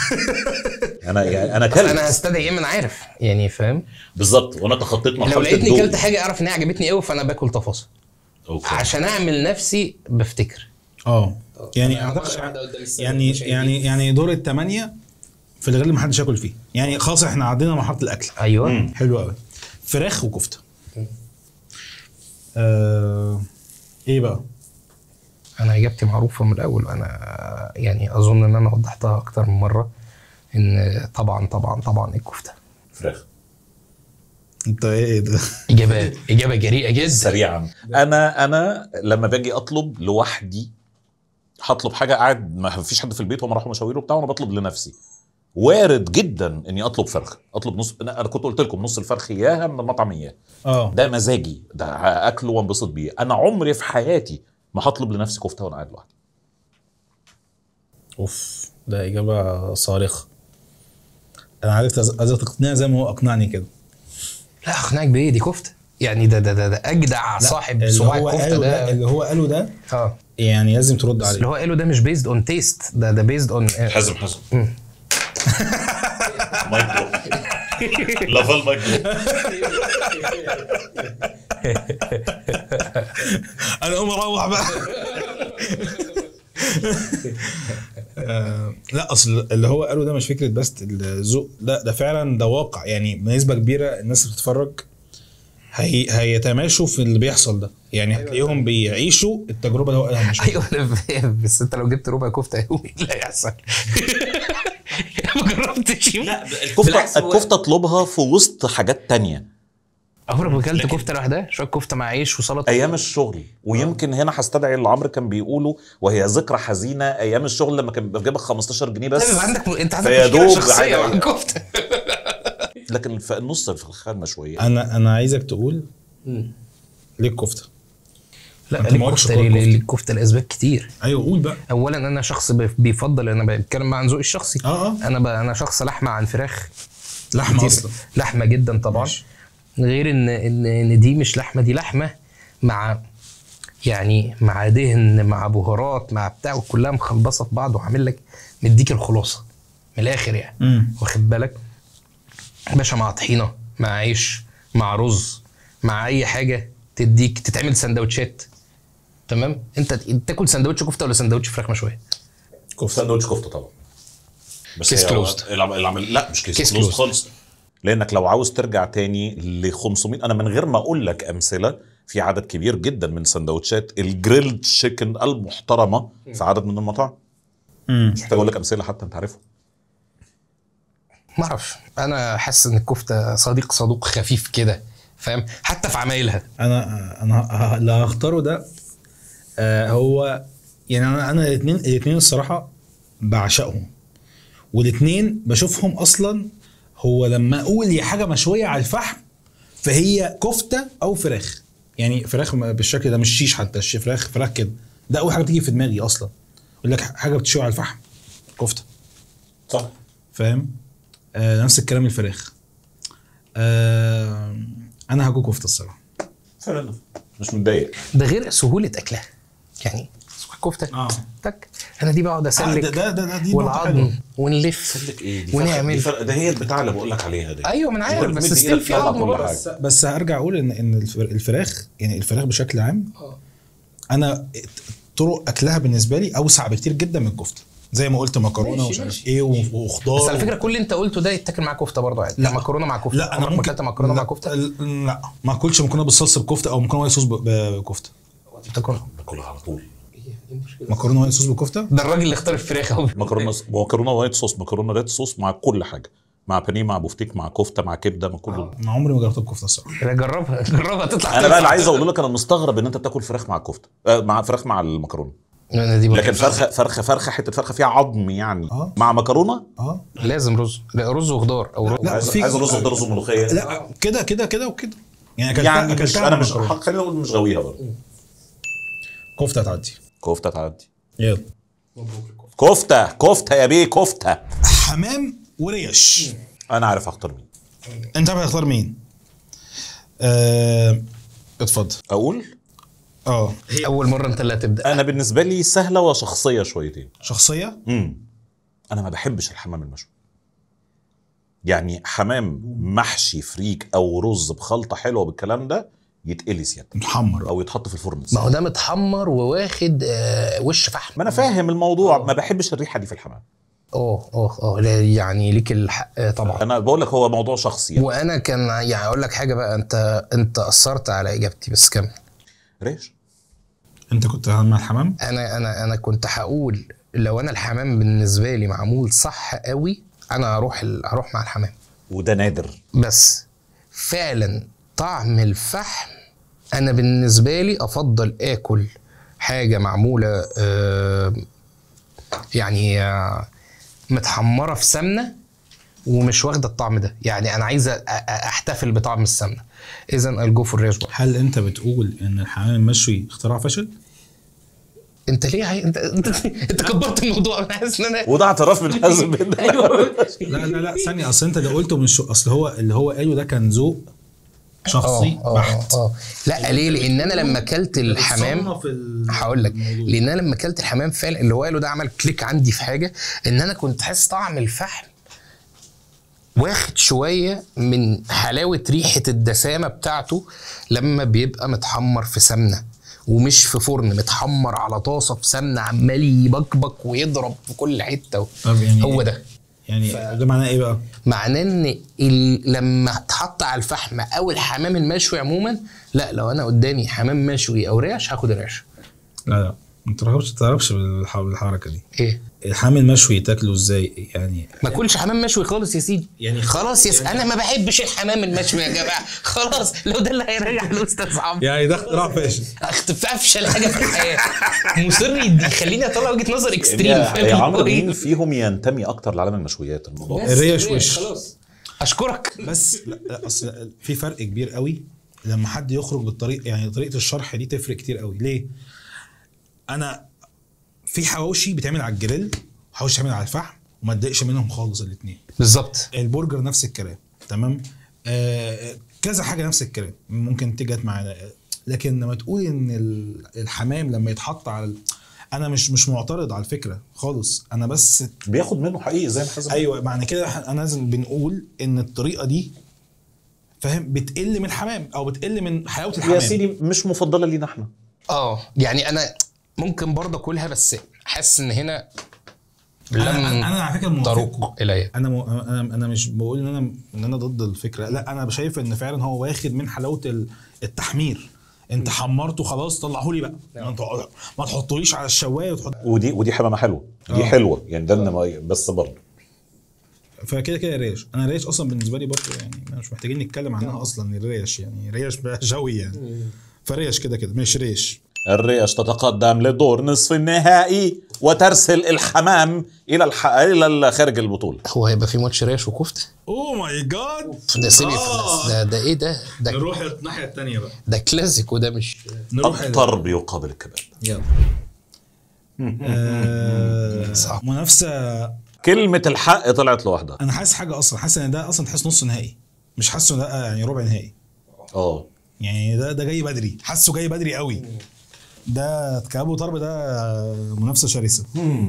انا يعني انا بس كلت انا هستدعي ايه ما انا عارف يعني فاهم بالظبط وانا تخطيت مرحله لو لقيتني الذوق. كلت حاجه اعرف انها عجبتني قوي فانا باكل تفاصيل اوكي عشان اعمل نفسي بفتكر اه يعني أنا أعتقد- مرة واحدة قدام السادة يعني المشاهدين. يعني يعني دور الثمانيه في الغالب ما حدش ياكل فيه يعني خلاص احنا عدينا مرحله الاكل ايوه حلو قوي فراخ وكفته آه ايه بقى انا اجابتي معروفه من الاول انا يعني اظن ان انا وضحتها اكتر من مره ان طبعا طبعا طبعا الكفته فراخ انت ايه ده اجابه اجابه جريئه جدا سريعا انا انا لما باجي اطلب لوحدي هطلب حاجه قاعد ما فيش حد في البيت وما راحوا مشاوير وبتاع وانا بطلب لنفسي وارد جدا اني اطلب فرخ اطلب نص انا أنا كنت قلت لكم نص الفرخ اياها من المطعم اياه اه ده مزاجي ده اكله وانبسط بيه انا عمري في حياتي ما هطلب لنفسي كفته وانا قاعد لوحدي اوف ده اجابه صارخه انا عرفت أز- عايزك تقنعني زي ما هو اقنعني كده لا اقنعك بايه دي كفته يعني ده ده ده, ده اجدع صاحب اللي صباع هو الكفته قاله ده ده اللي هو قاله ده اه يعني لازم ترد عليه اللي هو قاله ده مش بيزد اون تيست ده ده بيزد اون حزم حزم مايكرو لافال مايكرو انا اقوم اروح بقى آه، لا اصل اللي هو قاله ده مش فكره بس الذوق لا ده فعلا ده واقع يعني بنسبه كبيره الناس اللي بتتفرج هي هيتماشوا في اللي بيحصل ده يعني هتلاقيهم بيعيشوا التجربه اللي هو قالها مش ايوه انا فاهم بس انت لو جبت ربع كفته يومي ايه اللي هيحصل؟ ما جربتش لا بالعكس الكفته هو- الكفته اطلبها في وسط حاجات تانية عمرك ما اكلت كفته لوحدها؟ شويه كفته مع عيش وسلطه ايام الشغل ويمكن هنا هستدعي اللي عمرو كان بيقوله وهي ذكرى حزينه ايام الشغل لما كان بيجيبك 15 جنيه بس طيب عندك انت عندك فيا مشكله دوب شخصيه عادي. مع الكفته لكن في النص الفرخه المشويه انا انا عايزك تقول ليه الكفته لا أنت ما قلتش الكفته كل ليه؟ كفتة. الكفته لاسباب كتير ايوه قول بقى اولا انا شخص بي- بيفضل انا بتكلم عن ذوقي الشخصي اه اه انا ب... انا شخص لحمه عن فراخ لحمه كتير. اصلا لحمه جدا طبعا ماشي. غير ان ان ان دي مش لحمه دي لحمه مع يعني مع دهن مع بهارات مع بتاع وكلها مخلبصه في بعض وعامل لك مديك الخلاصه من الاخر يعني امم واخد بالك باشا مع طحينه مع عيش مع رز مع اي حاجه تديك تتعمل سندوتشات تمام انت تاكل سندوتش كفته ولا سندوتش فراخ مشويه كفته ساندوتش كفته طبعا بس كيس هي- كلوزد. العم- العمل لا مش كيس, كيس كلوزد كلوزد. خالص لانك لو عاوز ترجع تاني ل 500 انا من غير ما اقول لك امثله في عدد كبير جدا من سندوتشات الجريلد تشيكن المحترمه في عدد من المطاعم امم مش محتاج اقول لك امثله حتى انت عارفهم ما اعرفش انا حاسس ان الكفته صديق صدوق خفيف كده فاهم حتى في عمايلها انا انا ه- اللي هختاره ده آه هو يعني انا انا الاثنين الاثنين الصراحه بعشقهم والاثنين بشوفهم اصلا هو لما اقول هي حاجه مشويه على الفحم فهي كفته او فراخ يعني فراخ م- بالشكل ده مش شيش حتى الش- فراخ فراخ كده ده اول حاجه بتيجي في دماغي اصلا يقول لك حاجه بتشوي على الفحم كفته صح فاهم آه نفس الكلام الفراخ آه انا هاكل كفته الصراحه فعلا مش متضايق ده غير سهوله اكلها يعني كفته آه. تك انا دي بقعد آه، اسلك ده ده ده, ده دي نقطة حلوة. والعظم ونلف ونعمل ونعمل ده هي البتاع اللي بقول لك عليها دي ايوه ما انا عارف أنت بس بتمد ستيل إيدك في تطلع عظم كل برضه حاجة. بس بس هرجع اقول ان ان الفر- الفراخ يعني الفراخ بشكل عام انا طرق اكلها بالنسبه لي اوسع بكتير جدا من الكفته زي ما قلت مكرونه ماشي، ومش عارف ماشي. ايه و- وخضار بس على فكره كل اللي انت قلته ده يتاكل مع كفته برضه عادي لا. مكرونه مع كفته لا انا عمرك ما ممكن اكلت مكرونه لا, مع كفته لا ما اكلش مكرونه بالصلصه بكفته او مكرونه وايت صوص ب- بكفته بتاكل باكلها على طول مكرونه وايت صوص بكفته ده الراجل اللي اختار الفراخ اهو مكرونه مكرونه وايت صوص مكرونه ريد صوص مع كل حاجه مع بانيه مع بوفتيك مع كفته مع كبده مع كله ما عمري ما جربت بكفته الصراحه لا، جربها جربها تطلع انا بقى اللي عايز اقول لك انا مستغرب ان انت بتاكل فراخ مع الكفته آه مع فراخ مع المكرونه انا دي لكن بحب. فرخه فرخه فرخه حته فرخه فيها عظم يعني آه. مع مكرونه اه لازم رز لا رز وخضار او رز لا، عايز في- عايز رز وخضار رز وملوخيه لا كده كده كده وكده يعني اكلتها يعني مش اكلتها انا مع مش مكرونة. خلينا نقول مش غاويها برضه كفته تعدي كفته تعدي يلا كفته كفته يا بيه كفته حمام وريش انا عارف اختار مين انت عارف هتختار مين؟ آه... اتفضل اقول اه اول مره انت اللي هتبدا انا بالنسبه لي سهله وشخصيه شويتين شخصيه امم انا ما بحبش الحمام المشوي يعني حمام محشي فريك او رز بخلطه حلوه بالكلام ده يتقلي سيادة محمر او يتحط في الفرن ما هو ده متحمر وواخد آه وش فحم ما انا فاهم الموضوع ما بحبش الريحه دي في الحمام اه اه اه لا، يعني ليك الحق آه، طبعا انا بقول لك هو موضوع شخصي يعني. وانا كان يعني اقول لك حاجه بقى انت انت اثرت على اجابتي بس كمل ريش انت كنت مع الحمام؟ انا انا انا كنت هقول لو انا الحمام بالنسبه لي معمول صح قوي انا هروح ال... هروح مع الحمام وده نادر بس فعلا طعم الفحم انا بالنسبه لي افضل اكل حاجه معموله آه، يعني آه، متحمره في سمنه ومش واخده الطعم ده يعني انا عايز أ- أ- احتفل بطعم السمنه اذا الجو فور ريش بقى. هل انت بتقول ان الحمام المشوي اختراع فشل؟ انت ليه عاي... انت انت, انت كبرت الموضوع انا حاسس ان انا وده اعتراف من حازم بن ايوه لا لا لا ثانيه اصل انت اللي قلته مش اصل هو اللي هو قاله ده كان ذوق شخصي اه بحت اه لا ليه لان انا لما اكلت الحمام بتصنف ال- هقول لك الموضوع. لان انا لما اكلت الحمام فعلا اللي هو قاله ده عمل كليك عندي في حاجه ان انا كنت حاسس طعم الفحم واخد شويه من حلاوه ريحه الدسامه بتاعته لما بيبقى متحمر في سمنه ومش في فرن متحمر على طاسه في سمنه عمال يبكبك ويضرب في كل حته طب يعني هو ده يعني ده معناه ايه بقى؟ معناه ان ال- لما اتحط على الفحم او الحمام المشوي عموما لا لو انا قدامي حمام مشوي او ريش هاخد الريش لا لا ما ترغبش تتعرفش بالح- بالحركه دي ايه الحمام المشوي تاكله ازاي يعني ما اكلش حمام مشوي خالص يا سيدي يعني خلاص يا سيدي انا ما بحبش الحمام المشوي يا جماعه خلاص لو ده اللي هيريح الاستاذ عمرو يعني ده اختراع فاشل افشل حاجه في الحياه مصر يدي- يخليني اطلع وجهه نظر اكستريم يا فاهم يا عمرو اللي هو إيه؟ مين فيهم ينتمي اكتر لعالم المشويات الموضوع بس الريش كده، وش. خلاص اشكرك بس لا, لا اصل في فرق كبير قوي لما حد يخرج بالطريقه يعني طريقه الشرح دي تفرق كتير قوي ليه انا في حواوشي بيتعمل على الجريل وحواوشي بيتعمل على الفحم وما اتضايقش منهم خالص الاثنين بالظبط البرجر نفس الكلام تمام آه كذا حاجه نفس الكلام ممكن تيجي معانا لكن لما تقول ان ال- الحمام لما يتحط على ال- انا مش مش معترض على الفكره خالص انا بس بياخد منه حقيقي زي ما حازم ايوه معنى كده إحنا- انا لازم بنقول ان الطريقه دي فاهم بتقل من الحمام او بتقل من حلاوه الحمام يا سيدي مش مفضله لينا احنا اه يعني انا ممكن برضه اكلها بس حاسس ان هنا انا لم انا أنا على فكره موافقكم. تروق الي انا م... انا انا مش بقول ان انا ان انا ضد الفكره لا انا شايف ان فعلا هو واخد من حلاوه ال- التحمير انت حمرته خلاص طلعه لي بقى ما, انت... ما تحطوليش على الشوايه وتحط ودي ودي حمامه حلوه دي آه. حلوه يعني ده إنما- بس برضه فكده كده ريش انا ريش اصلا بالنسبه لي برضه يعني مش محتاجين نتكلم عنها اصلا الريش يعني ريش بقى جوي يعني فريش كده كده مش ريش الريش تتقدم لدور نصف النهائي وترسل الحمام الى الح... الى خارج البطوله هو هيبقى في ماتش ريش وكفته اوه ماي جاد ده سيمي آه. ده ده ايه ده ده, نروح الناحيه الثانيه بقى ده كلاسيكو ده مش نروح ال- الطرب يقابل الكباب يلا آه، صعب. منافسه كلمه الحق طلعت لوحدها انا حاسس حاجه اصلا حاسس ان ده اصلا تحس نص نهائي مش حاسه إن ده يعني ربع نهائي اه يعني ده ده جاي بدري حاسه جاي بدري قوي ده كابو طرب ده منافسه شرسه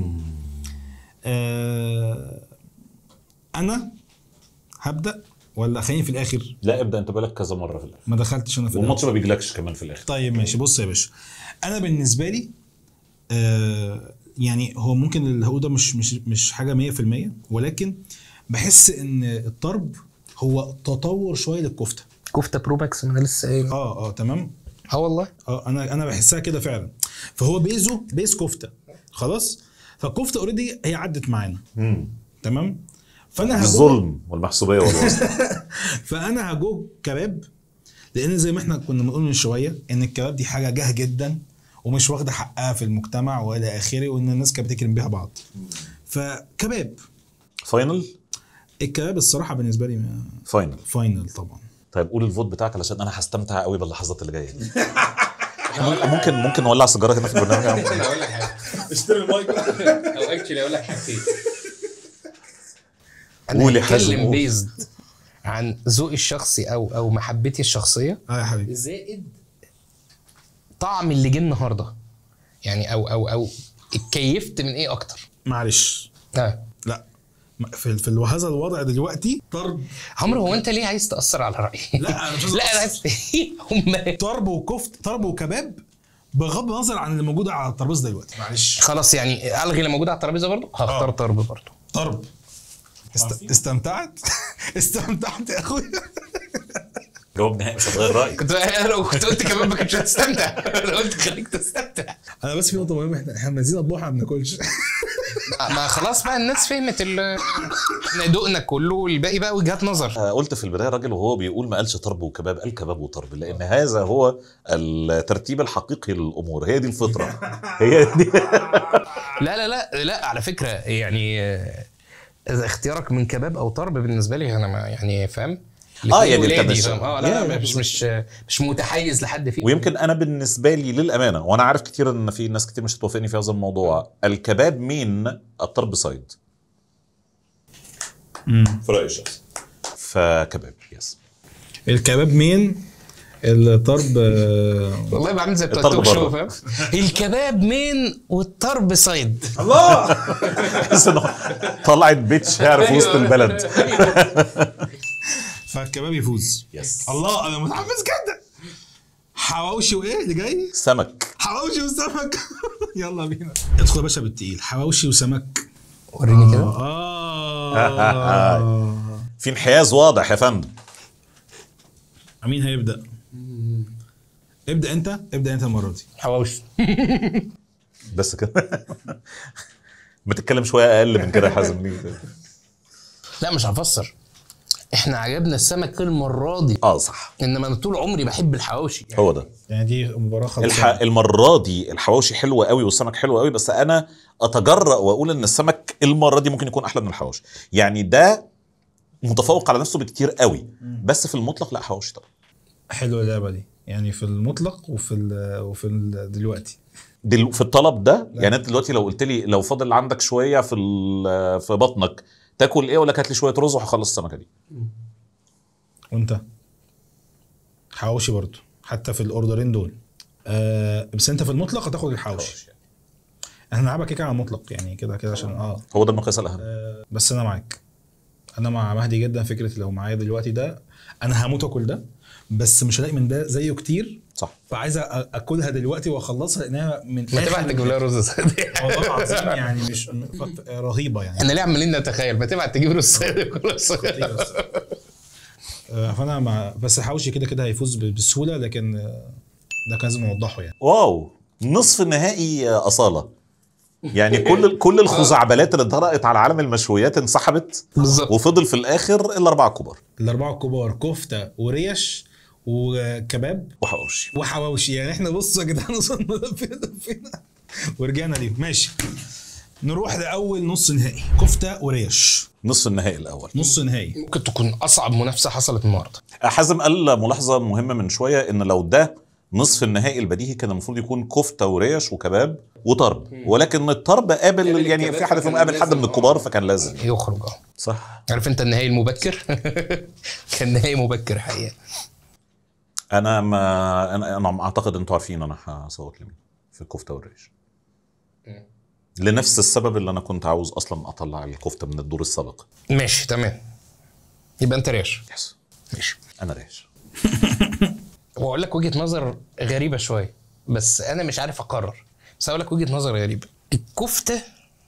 آه انا هبدا ولا خليني في الاخر لا ابدا انت بالك كذا مره في الاخر ما دخلتش انا في والماتش الأول. ما بيجيلكش كمان في الاخر طيب ماشي بص يا باشا انا بالنسبه لي آه يعني هو ممكن اللي هو ده مش مش مش حاجه 100% ولكن بحس ان الطرب هو تطور شويه للكفته كفته برو ماكس ما انا لسه قايل اه اه تمام اه والله اه انا انا بحسها كده فعلا فهو بيزو بيز كفته خلاص فالكفته اوريدي هي عدت معانا تمام فانا هجو الظلم والمحسوبيه والوسط فانا هجو كباب لان زي ما احنا كنا بنقول من شويه ان الكباب دي حاجه جاه جدا ومش واخده حقها في المجتمع والى اخره وان الناس كانت بتكرم بيها بعض فكباب فاينل الكباب الصراحه بالنسبه لي ما- فاينل فاينل طبعا طيب قول الفوت بتاعك علشان انا هستمتع قوي باللحظات اللي جايه دي إحنا ممكن ممكن نولع سيجاره هنا في البرنامج يا عم؟ اقول لك حاجه اشتري المايك او اكشلي اقول لك حاجتين قول يا انا حازم، هتكلم قول. بيزد عن ذوقي الشخصي او او محبتي الشخصيه اه يا حبيبي زائد طعم اللي جه النهارده يعني او او او اتكيفت من ايه اكتر معلش اه لا في في هذا الوضع دلوقتي طرب عمرو هو انت ليه عايز تاثر على رايي لا، أنا مش عايز لا انا أتأثر. عايز هم طرب وكفت طرب وكباب بغض النظر عن اللي موجود على الترابيزه دلوقتي معلش خلاص يعني الغي اللي موجود على الترابيزه برضه هختار آه. طرب برضه طرب است... استمتعت استمتعت يا اخويا جواب نهائي مش هتغير رايك كنت انا لو كنت قلت كمان ما كنتش هتستمتع انا قلت خليك تستمتع انا بس في نقطه مهمه احنا احنا منزلين اطباق ما بناكلش ما خلاص بقى الناس فهمت ال احنا دقنا كله والباقي بقى وجهات نظر آه، قلت في البدايه راجل وهو بيقول ما قالش طرب وكباب قال كباب وطرب لان هذا هو الترتيب الحقيقي للامور هي دي الفطره هي دي لا لا لا لا على فكره يعني آه، اذا اختيارك من كباب او طرب بالنسبه لي انا ما يعني فاهم آه، الاتنين يعني أنت ولادي، مش- فاهم؟ اه لا, يا- لا مش مش مش متحيز لحد فيه ويمكن انا بالنسبه لي للامانه وانا عارف كتير ان في ناس كتير مش هتوافقني في هذا الموضوع الكباب مين الطرب سايد في رايي الشخصي فكباب يس الكباب مين الطرب آه، والله بعمل زي بتوع الطرب التوك شو بره. فاهم الكباب مين والطرب صيد تحس انه طلعت بيت شعر في وسط البلد فالكباب يفوز يس الله انا متحمس جدا حواوشي وايه اللي جاي سمك حواوشي وسمك يلا بينا ادخل يا باشا بالتقيل حواوشي وسمك وريني كده اه في انحياز واضح يا فندم مين هيبدا ابدا انت ابدا انت المره دي حواوشي بس كده ما تتكلم شويه اقل من كده يا حازم ليه لا مش هفسر احنا عجبنا السمك المره دي اه صح انما انا طول عمري بحب الحواوشي يعني هو ده يعني دي مباراه خلصانه الح... المره دي الحواوشي حلوه قوي والسمك حلو قوي بس انا اتجرأ واقول ان السمك المره دي ممكن يكون احلى من الحواوشي يعني ده متفوق على نفسه بكتير قوي بس في المطلق لا حواوشي طبعا حلوه اللعبه دي يعني في المطلق وفي ال وفي ال دلوقتي دل... في الطلب ده يعني انت دلوقتي لو قلت لي لو فاضل عندك شويه في ال- في بطنك تاكل ايه ولا هات لي شويه رز وهخلص السمكه دي وانت حواوشي برضو حتى في الاوردرين دول آه بس انت في المطلق هتاخد الحواوشي احنا هنلعبها كده كده على المطلق يعني كده كده عشان اه هو ده المقياس الاهم آه، بس انا معاك انا مع مهدي جدا فكره لو معايا دلوقتي ده انا هموت اكل ده بس مش هلاقي من ده زيه كتير صح فعايز أ- اكلها دلوقتي واخلصها لانها من ما آخر تبعت تجيب لها رز صديق والله العظيم يعني مش م- رهيبه يعني احنا ليه عمالين نتخيل ما تبعت تجيب رز صديق خطيرة الصراحة. آه، فانا مع بس الحواوشي كده كده هيفوز ب- بسهوله لكن آه، ده كان لازم نوضحه يعني واو نصف النهائي آه، اصاله يعني كل كل الخزعبلات اللي اتطرقت على عالم المشويات انسحبت بالظبط وفضل في الاخر الاربعه كبار الاربعه الكبار كفته وريش وكباب وحواوشي وحواوشي يعني احنا بصوا يا جدعان وصلنا فين فين ورجعنا ليه ماشي نروح لاول نص نهائي كفته وريش نصف النهائي الاول نص نهائي ممكن تكون اصعب منافسه حصلت النهارده حازم قال ملاحظه مهمه من شويه ان لو ده نصف النهائي البديهي كان المفروض يكون كفته وريش وكباب وطرب ولكن الطرب قابل يعني في حد فيهم قابل حد من الكبار فكان لازم يخرج اه صح عارف انت النهائي المبكر كان نهائي مبكر حقيقه انا ما انا, أنا اعتقد انتوا عارفين انا هصوت لمين في الكفته والريش لنفس السبب اللي انا كنت عاوز اصلا اطلع الكفته من الدور السابق ماشي تمام يبقى انت ريش يس ماشي انا ريش واقول لك وجهه نظر غريبه شويه بس انا مش عارف اقرر بس هقول لك وجهه نظر غريبه الكفته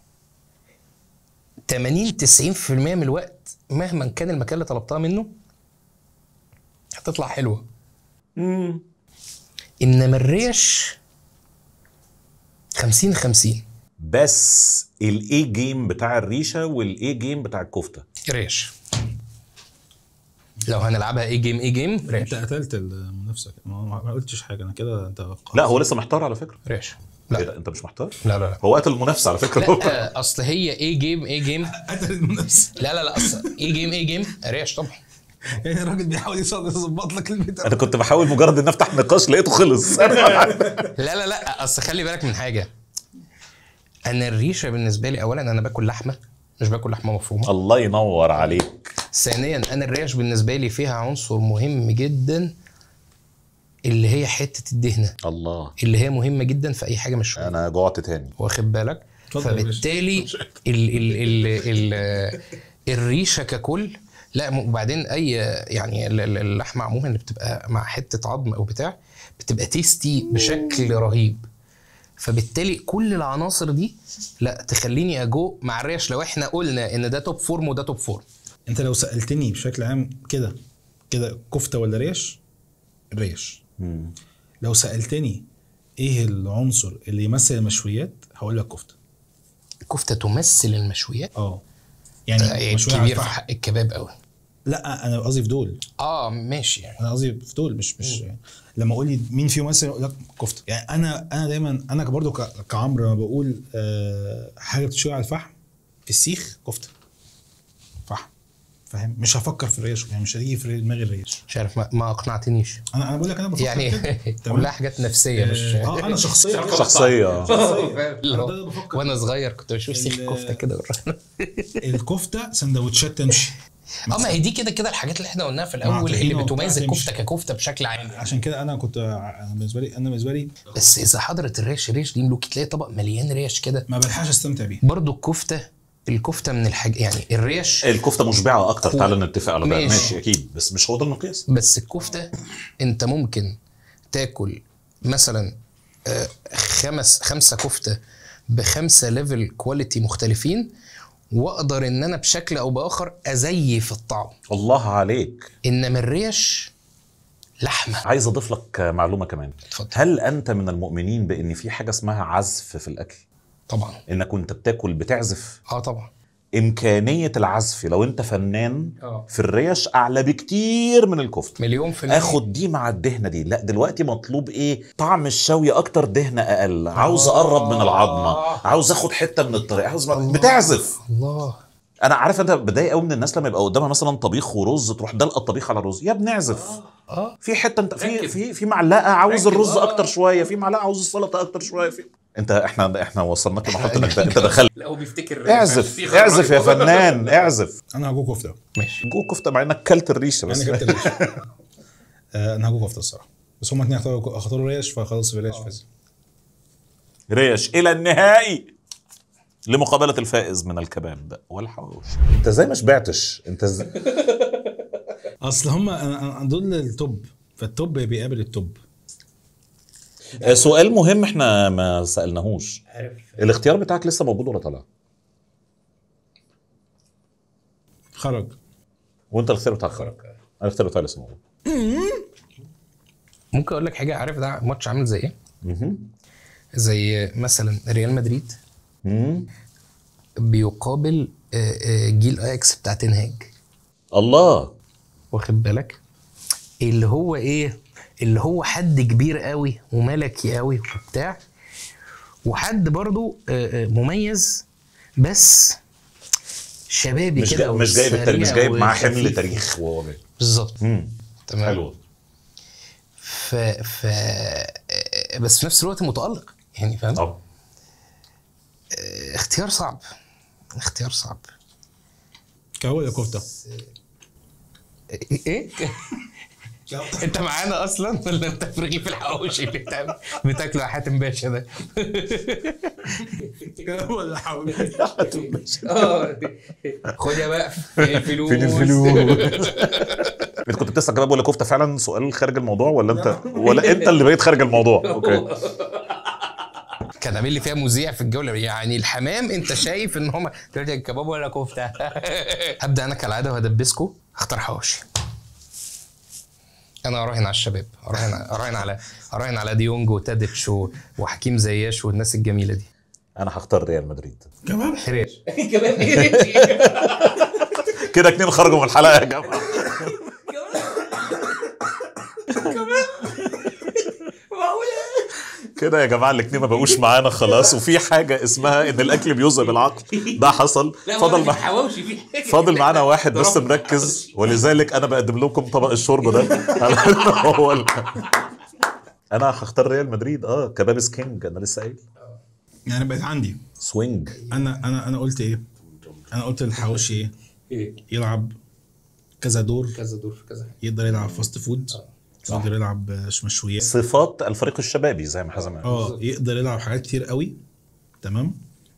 80 90% من الوقت مهما كان المكان اللي طلبتها منه هتطلع حلوه انما الريش 50 50 بس الاي جيم بتاع الريشه والاي جيم بتاع الكفته ريش لو هنلعبها ايه جيم ايه جيم انت ريش قتلت المنافسه ما ما قلتش حاجه انا كده انت لا هو لسه محتار على فكره ريش ايه لا ده انت مش محتار لا لا لا هو قتل المنافسه على فكره لا اصل هي ايه جيم ايه جيم قتل المنافسه لا لا لا اصل ايه جيم ايه جيم ريش طبعا يعني الراجل بيحاول يص- يظبط لك البتاع انا كنت بحاول مجرد ان افتح نقاش لقيته خلص لا لا لا اصل خلي بالك من حاجه انا الريشه بالنسبه لي اولا انا باكل لحمه مش باكل لحمه مفرومه الله ينور عليك ثانيا انا الريش بالنسبه لي فيها عنصر مهم جدا اللي هي حته الدهنه الله اللي هي مهمه جدا في اي حاجه مش انا جوعت تاني واخد بالك اتفضل يا باشا. فبالتالي ال ال ال ال الريشه ككل لا م- وبعدين اي يعني ال- ال- اللحمه عموما اللي بتبقى مع حته عظم او بتاع بتبقى تيستي بشكل رهيب فبالتالي كل العناصر دي لا تخليني اجو مع الريش لو احنا قلنا ان ده توب فورم وده توب فورم انت لو سالتني بشكل عام كده كده كفته ولا ريش ريش لو سالتني ايه العنصر اللي يمثل المشويات هقول لك كفته الكفته تمثل المشويات اه آه، يعني مشوية على كبير في الفحم. حق الكباب قوي لا انا قصدي في دول اه ماشي يعني انا قصدي في دول مش مش لما اقول لي مين فيهم مثلا اقول لك كفته يعني انا انا دايما انا برضو ك- كعمرو لما بقول آه حاجه بتشوي على الفحم في السيخ كفته فحم فاهم مش هفكر في الريش يعني مش هتيجي في دماغي الريش مش عارف ما, ما اقنعتنيش انا انا بقول لك انا بفكر يعني كده. تمام؟ كلها حاجات نفسيه مش اه انا شخصيا كده. شخصيه اللي أنا هو ده اللي بفكر وانا صغير كنت بشوف سيخ ال- كفته كده الكفته سندوتشات تمشي اه ما هي دي كده كده الحاجات اللي احنا قلناها في الاول طحينة اللي وبتاع بتميز تمشي. الكفته ككفته بشكل عام عشان كده انا كنت انا بالنسبه لي انا بالنسبه لي بس اذا حضرت الريش ريش دي ملوك تلاقي طبق مليان ريش كده ما بلحقش استمتع بيه برضو الكفته الكفته من الحاجة يعني الريش الكفته مشبعه اكتر هو- تعالى نتفق على ده ماشي. ماشي اكيد بس مش هو ده المقياس بس الكفته انت ممكن تاكل مثلا آه، خمس خمسه كفته بخمسه ليفل كواليتي مختلفين واقدر ان انا بشكل او باخر ازيف الطعم الله عليك انما الريش لحمه عايز اضيف لك معلومه كمان اتفضل. هل انت من المؤمنين بان في حاجه اسمها عزف في الاكل طبعا انك وانت بتاكل بتعزف اه طبعا امكانيه العزف لو انت فنان اه. في الريش اعلى بكتير من الكفته مليون في المية اخد دي مع الدهنه دي لا دلوقتي مطلوب ايه طعم الشوي اكتر دهنه اقل عاوز اقرب من العظمه عاوز اخد حته من الطريق عاوز بتعزف الله انا عارف انت بتضايق قوي من الناس لما يبقى قدامها مثلا طبيخ ورز تروح دلقه الطبيخ على الرز يا ابني اعزف اه في حته انت في ركب. في في معلقه عاوز ركب، الرز آه. اكتر شويه في معلقه عاوز السلطه اكتر شويه في انت احنا احنا وصلناك لمرحله انك انت دخلت لا هو بيفتكر اعزف اعزف يا فنان اعزف انا هجو كفته ماشي جو كفته مع انك كلت الريشه بس انا كابتن ريش آه، انا هجو كفته الصراحه بس هم اتنين اختاروا اختاروا ريش فخلاص ريش فاز ريش الى النهائي لمقابله الفائز من الكباب والحواوشي انت زي ما شبعتش انت ز... اصل هم أنا- أنا- دول التوب فالتوب بيقابل التوب آه، سؤال مهم احنا ما سالناهوش عارف الاختيار بتاعك لسه موجود ولا طلع خرج وانت الاختيار بتاعك خرج انا الاختيار بتاعي لسه موجود ممكن اقول لك حاجه عارف ده ماتش عامل زي ايه؟ مهم. زي مثلا ريال مدريد مم. بيقابل آه، آه، جيل اياكس بتاع تنهاج الله واخد بالك اللي هو ايه اللي هو حد كبير قوي وملكي قوي وبتاع وحد برضو آه، آه، مميز بس شبابي مش كده جاي مش جايب التاريخ مش وسريع جايب معاه حمل وخفيف. تاريخ وهو جاي بالظبط مم. تمام حلو ف ف آه، بس في نفس الوقت متالق يعني فاهم طب اختيار صعب اختيار صعب كهو ولا كفته؟ ايه انت معانا اصلا ولا انت في رغيف الحواوشي اللي بتعمل بتاكله يا حاتم باشا ده كهو ولا حواوشي؟ خد يا بقى فين الفلوس فين الفلوس انت كنت بتسال كباب ولا كفته فعلا سؤال خارج الموضوع ولا انت ولا انت اللي بقيت خارج الموضوع اوكي كان عامل لي فيها مذيع في الجوله يعني الحمام انت شايف ان هم دلوقتي كباب ولا كفته هبدا انا كالعاده وهدبسكم اختار حواوشي انا اراهن على الشباب اراهن اراهن على اراهن على ديونج وتاديتش و- وحكيم زياش والناس الجميله دي انا هختار ريال مدريد كباب خير كده اتنين خرجوا من الحلقه يا جماعه كده يا جماعه الاتنين ما بقوش معانا خلاص وفي حاجه اسمها ان الاكل بيذهب العقل ده حصل فضل مع... حواوشي في فاضل معانا واحد بس مركز ولذلك انا بقدم لكم طبق الشوربه ده على إنه هو ال... انا هختار ريال مدريد اه كباب سكينج انا لسه قايل يعني بقت عندي سوينج انا انا انا قلت ايه؟ انا قلت الحواوشي ايه؟ ايه يلعب كذا دور كذا دور كذا يقدر يلعب فاست فود يقدر يلعب آه، مشويات صفات الفريق الشبابي زي ما حزم قال اه يقدر يلعب حاجات كتير قوي تمام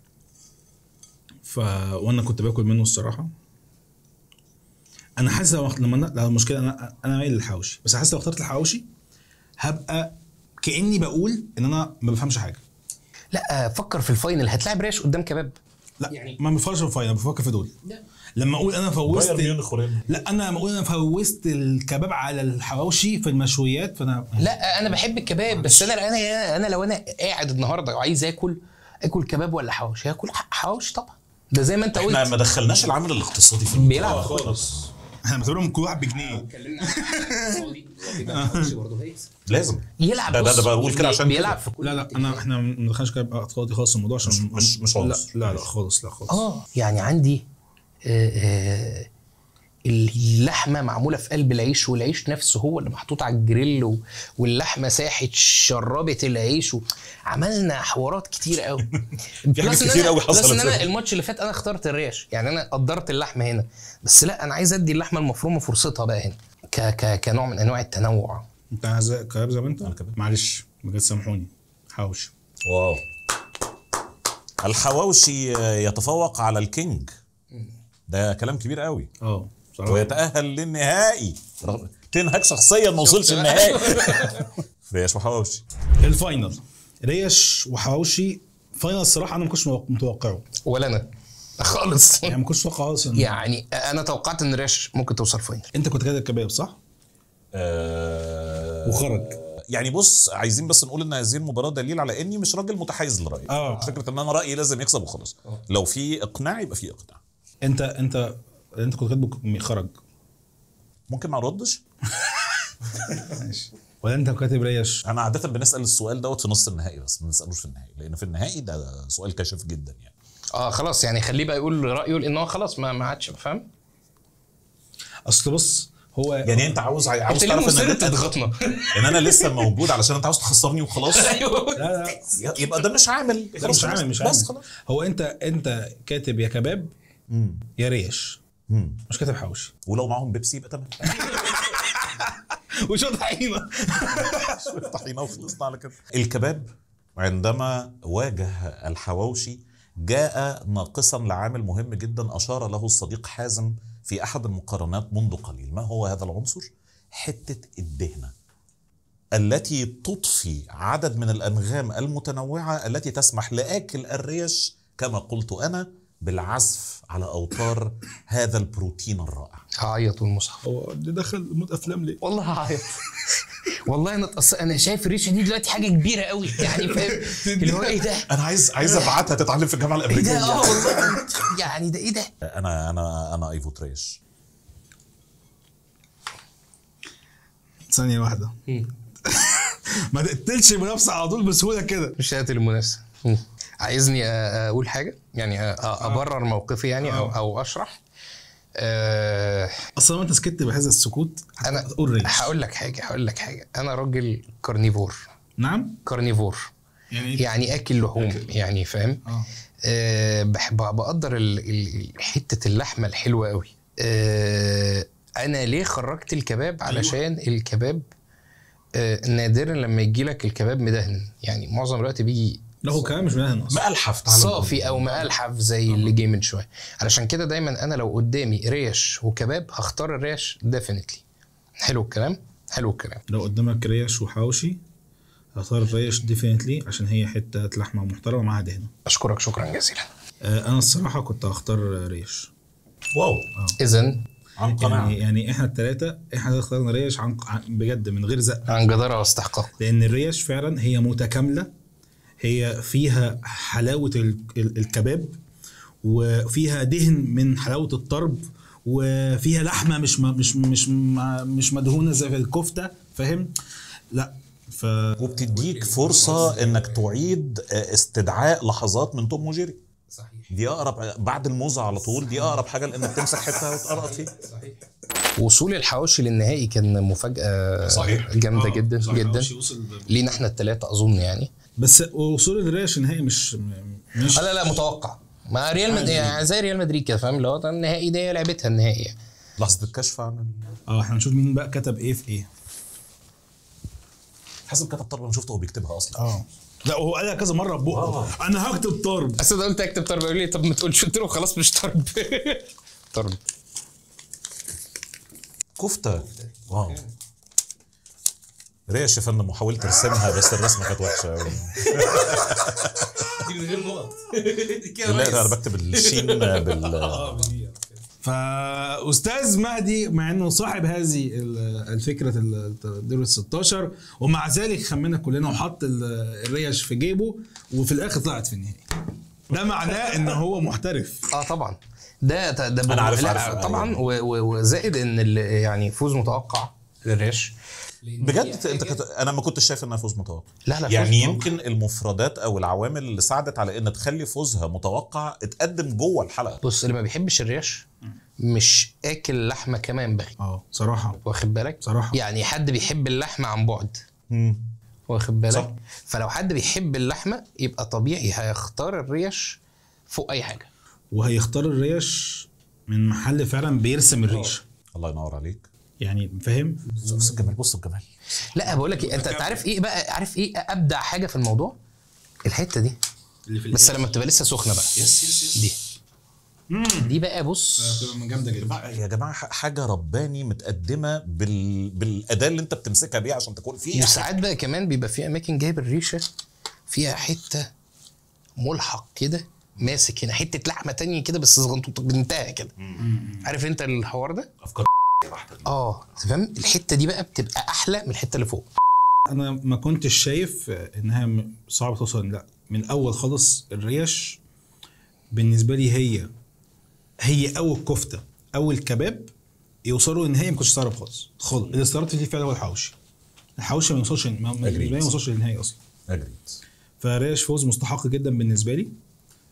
ف وانا كنت باكل منه الصراحه انا حاسس لو لما أنا- لو المشكله انا انا مايل للحواوشي بس حاسس لو اخترت الحواوشي هبقى كاني بقول ان انا ما بفهمش حاجه لا فكر في الفاينل هتلاعب ريش قدام كباب لا يعني- يعني ما بفكرش في الفاينل بفكر في دول لما اقول انا فوزت لا انا لما اقول انا فوزت الكباب على الحواوشي في المشويات فانا لا انا بحب الكباب بس انا انا انا لو انا قاعد النهارده وعايز اكل اكل كباب ولا حواوشي هاكل ح- حواوشي طبعا ده زي ما انت احنا قلت ما دخلناش العامل الاقتصادي في بيلعب الموضوع في خالص احنا بنعتبرهم كل واحد بجنيه لازم يلعب ده- ده- بص، ده بقول كده عشان بيلعب كده. في كل لا لا انا احنا ما ندخلش كده اعتقادي خالص الموضوع عشان مش- مش- مش لا عنصر. لا لا خالص لا خالص اه يعني عندي آه، آه، اللحمه معموله في قلب العيش والعيش نفسه هو اللي محطوط على الجريل و- واللحمه ساحت شربت العيش و... عملنا حوارات كتير قوي بلس إن كتير أنا- قوي بلس حصلت. ان انا الماتش اللي فات انا اخترت الريش يعني انا قدرت اللحمه هنا بس لا انا عايز ادي اللحمه المفرومه فرصتها بقى هنا ك... ك... كنوع من انواع التنوع انت عايز كباب زي ما انت كباب. معلش بجد سامحوني حواوشي واو الحواوشي يتفوق على الكينج ده كلام كبير قوي اه بصراحه ويتأهل للنهائي رغم- تنهك شخصيا ما وصلش النهائي ريش وحواوشي الفاينل ريش وحواوشي فاينل الصراحه انا ما كنتش متوقعه ولا انا خالص يعني ما كنتش متوقع خالص إن- يعني انا توقعت ان ريش ممكن توصل فاينل انت كنت كده الكباب صح؟ آه وخرج. يعني بص عايزين بس نقول ان هذه المباراه دليل على اني مش راجل متحيز لرايي آه. فكره ان انا رايي لازم يكسب وخلاص لو في اقناع يبقى في اقناع انت انت انت كنت كاتبه خرج ممكن ما اردش ماشي ولا انت كاتب ريش انا عاده بنسال السؤال دوت في نص النهائي بس ما بنسالوش في النهائي لان في النهائي ده سؤال كاشف جدا يعني اه خلاص يعني خليه بقى يقول رايه لان هو خلاص ما ما عادش فاهم اصل بص هو يعني انت عاوز عاوز انت ليه تعرف ان مصر انت تضغطنا ان انا لسه موجود علشان انت عاوز تخسرني وخلاص ايوه لا لا يبقى ده مش عامل لا خلاص مش عامل مش بس عامل خلاص هو انت انت كاتب يا كباب مم. يا ريش مم. مش كاتب حوشي ولو معاهم بيبسي يبقى تمام وشو طحينه طحينه وخلصنا على كده الكباب عندما واجه الحواوشي جاء ناقصا لعامل مهم جدا اشار له الصديق حازم في احد المقارنات منذ قليل ما هو هذا العنصر حته الدهنه التي تضفي عدد من الانغام المتنوعه التي تسمح لاكل الريش كما قلت انا بالعزف على اوتار هذا البروتين الرائع هعيط والمصحف هو ده دخل مود افلام ليه؟ والله هعيط والله انا اتأثر انا شايف الريشه دي دلوقتي حاجه كبيره قوي يعني فاهم اللي هو ايه ده انا عايز عايز ابعتها تتعلم في الجامعه ايه الامريكيه ده اه والله يعني ده ايه ده انا انا انا ايفو تريش ثانية واحدة ما تقتلش منافسة على طول بسهولة كده مش هات المنافسه مم. عايزني أ- اقول حاجه يعني أ- أ- ابرر موقفي يعني او او اشرح آه، اصلا ما انت سكت بهذا السكوت انا هتقول ريش هقول لك حاجه هقول لك حاجه انا راجل كارنيفور نعم كارنيفور يعني يعني اكل لحوم يعني فاهم اه أه بحب بقدر ال- ال- حته اللحمه الحلوه قوي أه انا ليه خرجت الكباب علشان الكباب أه نادرا لما يجي لك الكباب مدهن يعني معظم الوقت بيجي لا هو كلام مش مدهن اصلا مألحف تعالى صافي او مألحف زي اللي جه من شويه علشان كده دايما انا لو قدامي ريش وكباب هختار الريش ديفينتلي حلو الكلام حلو الكلام لو قدامك ريش وحواوشي هختار الريش ديفينتلي عشان هي حتة لحمة محترمة معاها دهنة اشكرك شكرا جزيلا آه انا الصراحة كنت هختار ريش واو اذا عن قناعه يعني يعني احنا الثلاثة احنا اخترنا ريش عن عن- بجد من غير زق عن جداره واستحقاق لان الريش فعلا هي متكامله هي فيها حلاوه ال- ال- الكباب وفيها دهن من حلاوه الطرب وفيها لحمه مش م- مش مش م- مش مدهونه زي في الكفته فاهم لا ف وبتديك فرصه انك تعيد استدعاء لحظات من توم وجيري صحيح دي اقرب بعد الموزه على طول دي اقرب حاجه لانك تمسك حته وتقرط فيها وصول الحواوشي للنهائي كان مفاجاه صحيح. جامده آه، جدا صح، جدا الحواوشي وصل ب- لينا احنا الثلاثه اظن يعني بس وصول الريش النهائي مش مش آه لا لا متوقع مع ريال مدريد يعني زي ريال مدريد كده فاهم اللي هو ده النهائي ده هي لعبتها النهائي يعني. لحظه الكشف عن ال- اه احنا نشوف مين بقى كتب ايه في ايه حسب كتب طرب انا شفته هو بيكتبها اصلا اه لا وهو قالها كذا مره ببقه انا هكتب طرب اصل انا قلت اكتب طرب يقول لي طب ما تقولش قلت له خلاص مش طرب طرب كفته واو ريش يا فندم وحاولت ارسمها بس الرسمه كانت وحشه قوي دي من غير نقط لا انا بكتب الشين بال فاستاذ مهدي مع انه صاحب هذه ال- الفكره الدور ال 16 ومع ذلك خمنا كلنا وحط ال- الريش في جيبه وفي الاخر طلعت في النهائي ده معناه ان هو محترف اه طبعا ده ده, ده أنا عارف- لا عارف. طبعا و- و- وزائد ان ال- يعني فوز متوقع للريش بجد انت كت... انا ما كنتش شايف انها فوز متوقع لا لا يعني فوز يمكن المفردات او العوامل اللي ساعدت على ان تخلي فوزها متوقع اتقدم جوه الحلقه بص اللي ما بيحبش الريش مش اكل لحمه كما ينبغي اه صراحه واخد بالك صراحة. يعني حد بيحب اللحمه عن بعد مم. واخد بالك صح. فلو حد بيحب اللحمه يبقى طبيعي هيختار الريش فوق اي حاجه وهيختار الريش من محل فعلا بيرسم الريش الله ينور عليك يعني فاهم بص الجمال بص الجمال لا بقول لك إيه، انت أنت عارف ايه بقى عارف ايه ابدع حاجه في الموضوع الحته دي اللي في بس لما بتبقى لسه سخنه بقى يس يس دي دي بقى بص بتبقى جامده جدا يا جماعه ح- حاجه رباني متقدمه بال... بالاداه اللي انت بتمسكها بيها عشان تكون فيها وساعات بقى كمان بيبقى في اماكن جايب الريشه فيها حته ملحق كده ماسك هنا حته لحمه تانية كده بس صغنطوطه بنتها كده عارف انت الحوار ده افكار اه تمام الحته دي بقى بتبقى احلى من الحته اللي فوق انا ما كنتش شايف انها م- صعب توصل لا من الاول خالص الريش بالنسبه لي هي هي او الكفته او الكباب يوصلوا للنهائي ما كنتش استغرب خالص خالص اللي استغربت فيه فعلا هو الحواوشي الحواوشي ما يوصلش ما ما- بالنسبه لي ما يوصلش للنهائي اصلا اجريد فريش فوز مستحق جدا بالنسبه لي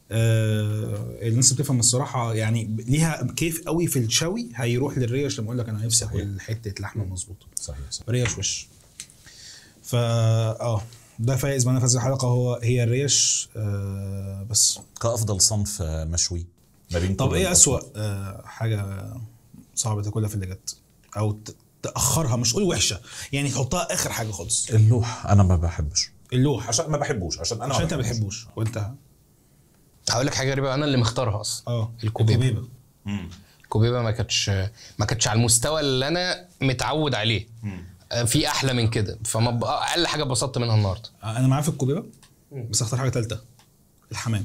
آه الناس بتفهم الصراحه يعني ليها كيف قوي في الشوي هيروح للريش لما اقول لك انا نفسي اكل حته لحمه مظبوطه صحيح صحيح ريش وش فا اه ده فايز معانا في هذه الحلقه هو هي الريش آه بس كافضل صنف آه، مشوي ما بين طب كل ايه الأصناف. اسوأ آه حاجه صعبه تاكلها في اللي جت او ت- تاخرها مش قول وحشه يعني تحطها اخر حاجه خالص اللوح انا ما بحبش اللوح عشان ما بحبوش عشان انا عشان ما انت ما بحبوش. بتحبوش وانت هقول لك حاجه غريبه انا اللي مختارها اصلا اه الكوبيبة. الكوبيبه ما كانتش ما كانتش على المستوى اللي انا متعود عليه آه، في احلى من كده فما ب- اقل حاجه اتبسطت منها النهارده انا معاه في الكوبيبه بس اختار حاجه ثالثه الحمام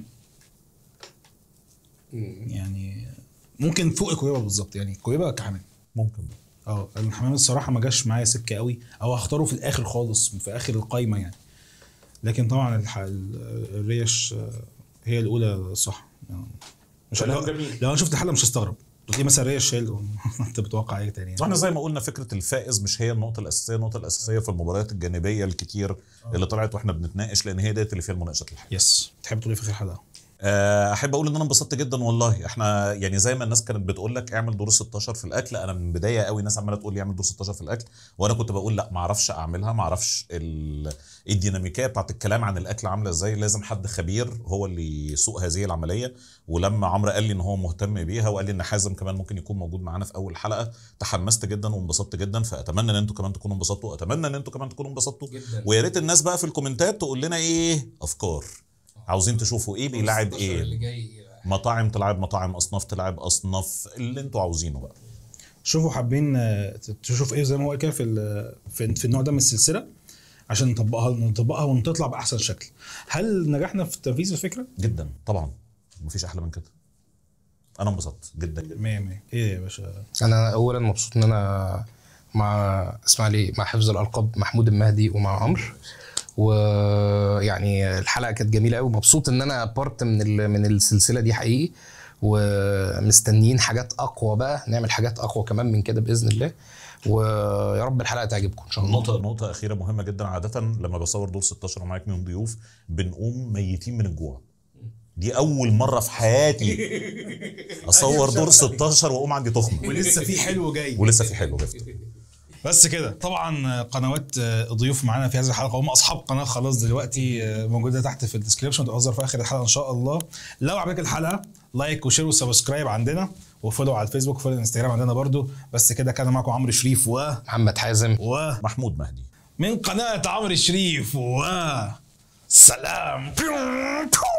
يعني ممكن فوق الكوبيبه بالظبط يعني الكوبيبه كحمام ممكن اه الحمام الصراحه ما جاش معايا سكه قوي او هختاره في الاخر خالص في اخر القايمه يعني لكن طبعا الح... ال- الريش آه، هي الاولى صح يعني مش كلام لو, جميل. لو انا شفت الحلقه مش هستغرب قلت لي مثلا ريش شايل انت بتوقع ايه تاني يعني. واحنا زي ما قلنا فكره الفائز مش هي النقطه الاساسيه النقطه الاساسيه في المباريات الجانبيه الكتير اللي طلعت واحنا بنتناقش لان هي ديت اللي فيها المناقشات الحقيقيه يس تحب تقول ايه في اخر الحلقه آه، احب اقول ان انا انبسطت جدا والله احنا يعني زي ما الناس كانت بتقول لك اعمل دور 16 في الاكل انا من البدايه قوي الناس عماله تقول لي اعمل دور 16 في الاكل وانا كنت بقول لا ما اعرفش اعملها ما اعرفش ال- الديناميكيه بتاعت الكلام عن الاكل عامله ازاي لازم حد خبير هو اللي يسوق هذه العمليه ولما عمرو قال لي ان هو مهتم بيها وقال لي ان حازم كمان ممكن يكون موجود معانا في اول حلقه تحمست جدا وانبسطت جدا فاتمنى ان انتوا كمان تكونوا انبسطتوا واتمنى ان انتوا كمان تكونوا انبسطتوا جداً. ويا ريت الناس بقى في الكومنتات تقول لنا ايه افكار عاوزين تشوفوا ايه بيلعب ايه جاي مطاعم تلعب مطاعم اصناف تلعب اصناف اللي انتوا عاوزينه بقى شوفوا حابين آه، تشوف ايه زي ما هو قال كده في ال- في في النوع ده من السلسله عشان نطبقها نطبقها ونطلع باحسن شكل هل نجحنا في تنفيذ الفكره جدا طبعا مفيش احلى من كده انا انبسطت جدا جدا 100 100 ايه يا باشا انا اولا مبسوط ان انا مع اسماعيلي مع حفظ الالقاب محمود المهدي ومع عمرو ويعني الحلقه كانت جميله قوي مبسوط ان انا بارت من ال- من السلسله دي حقيقي ومستنيين حاجات اقوى بقى نعمل حاجات اقوى كمان من كده باذن الله ويا رب الحلقه تعجبكم ان شاء الله نقطة نقطة أخيرة مهمة جدا عادة لما بصور دور 16 ومعاك اتنين ضيوف بنقوم ميتين من الجوع دي أول مرة في حياتي أصور دور 16 وأقوم عندي تخمة ولسه في حلو جاي ولسه في حلو جدا بس كده طبعا قنوات ضيوف معانا في هذه الحلقه هم اصحاب قناه خلاص دلوقتي موجوده تحت في الديسكربشن تظهر في اخر الحلقه ان شاء الله لو عجبك الحلقه لايك وشير وسبسكرايب عندنا وفولو على الفيسبوك وفولو الانستجرام عندنا برضو بس كده كان معاكم عمرو شريف و محمد حازم و محمود مهدي من قناه عمرو شريف و سلام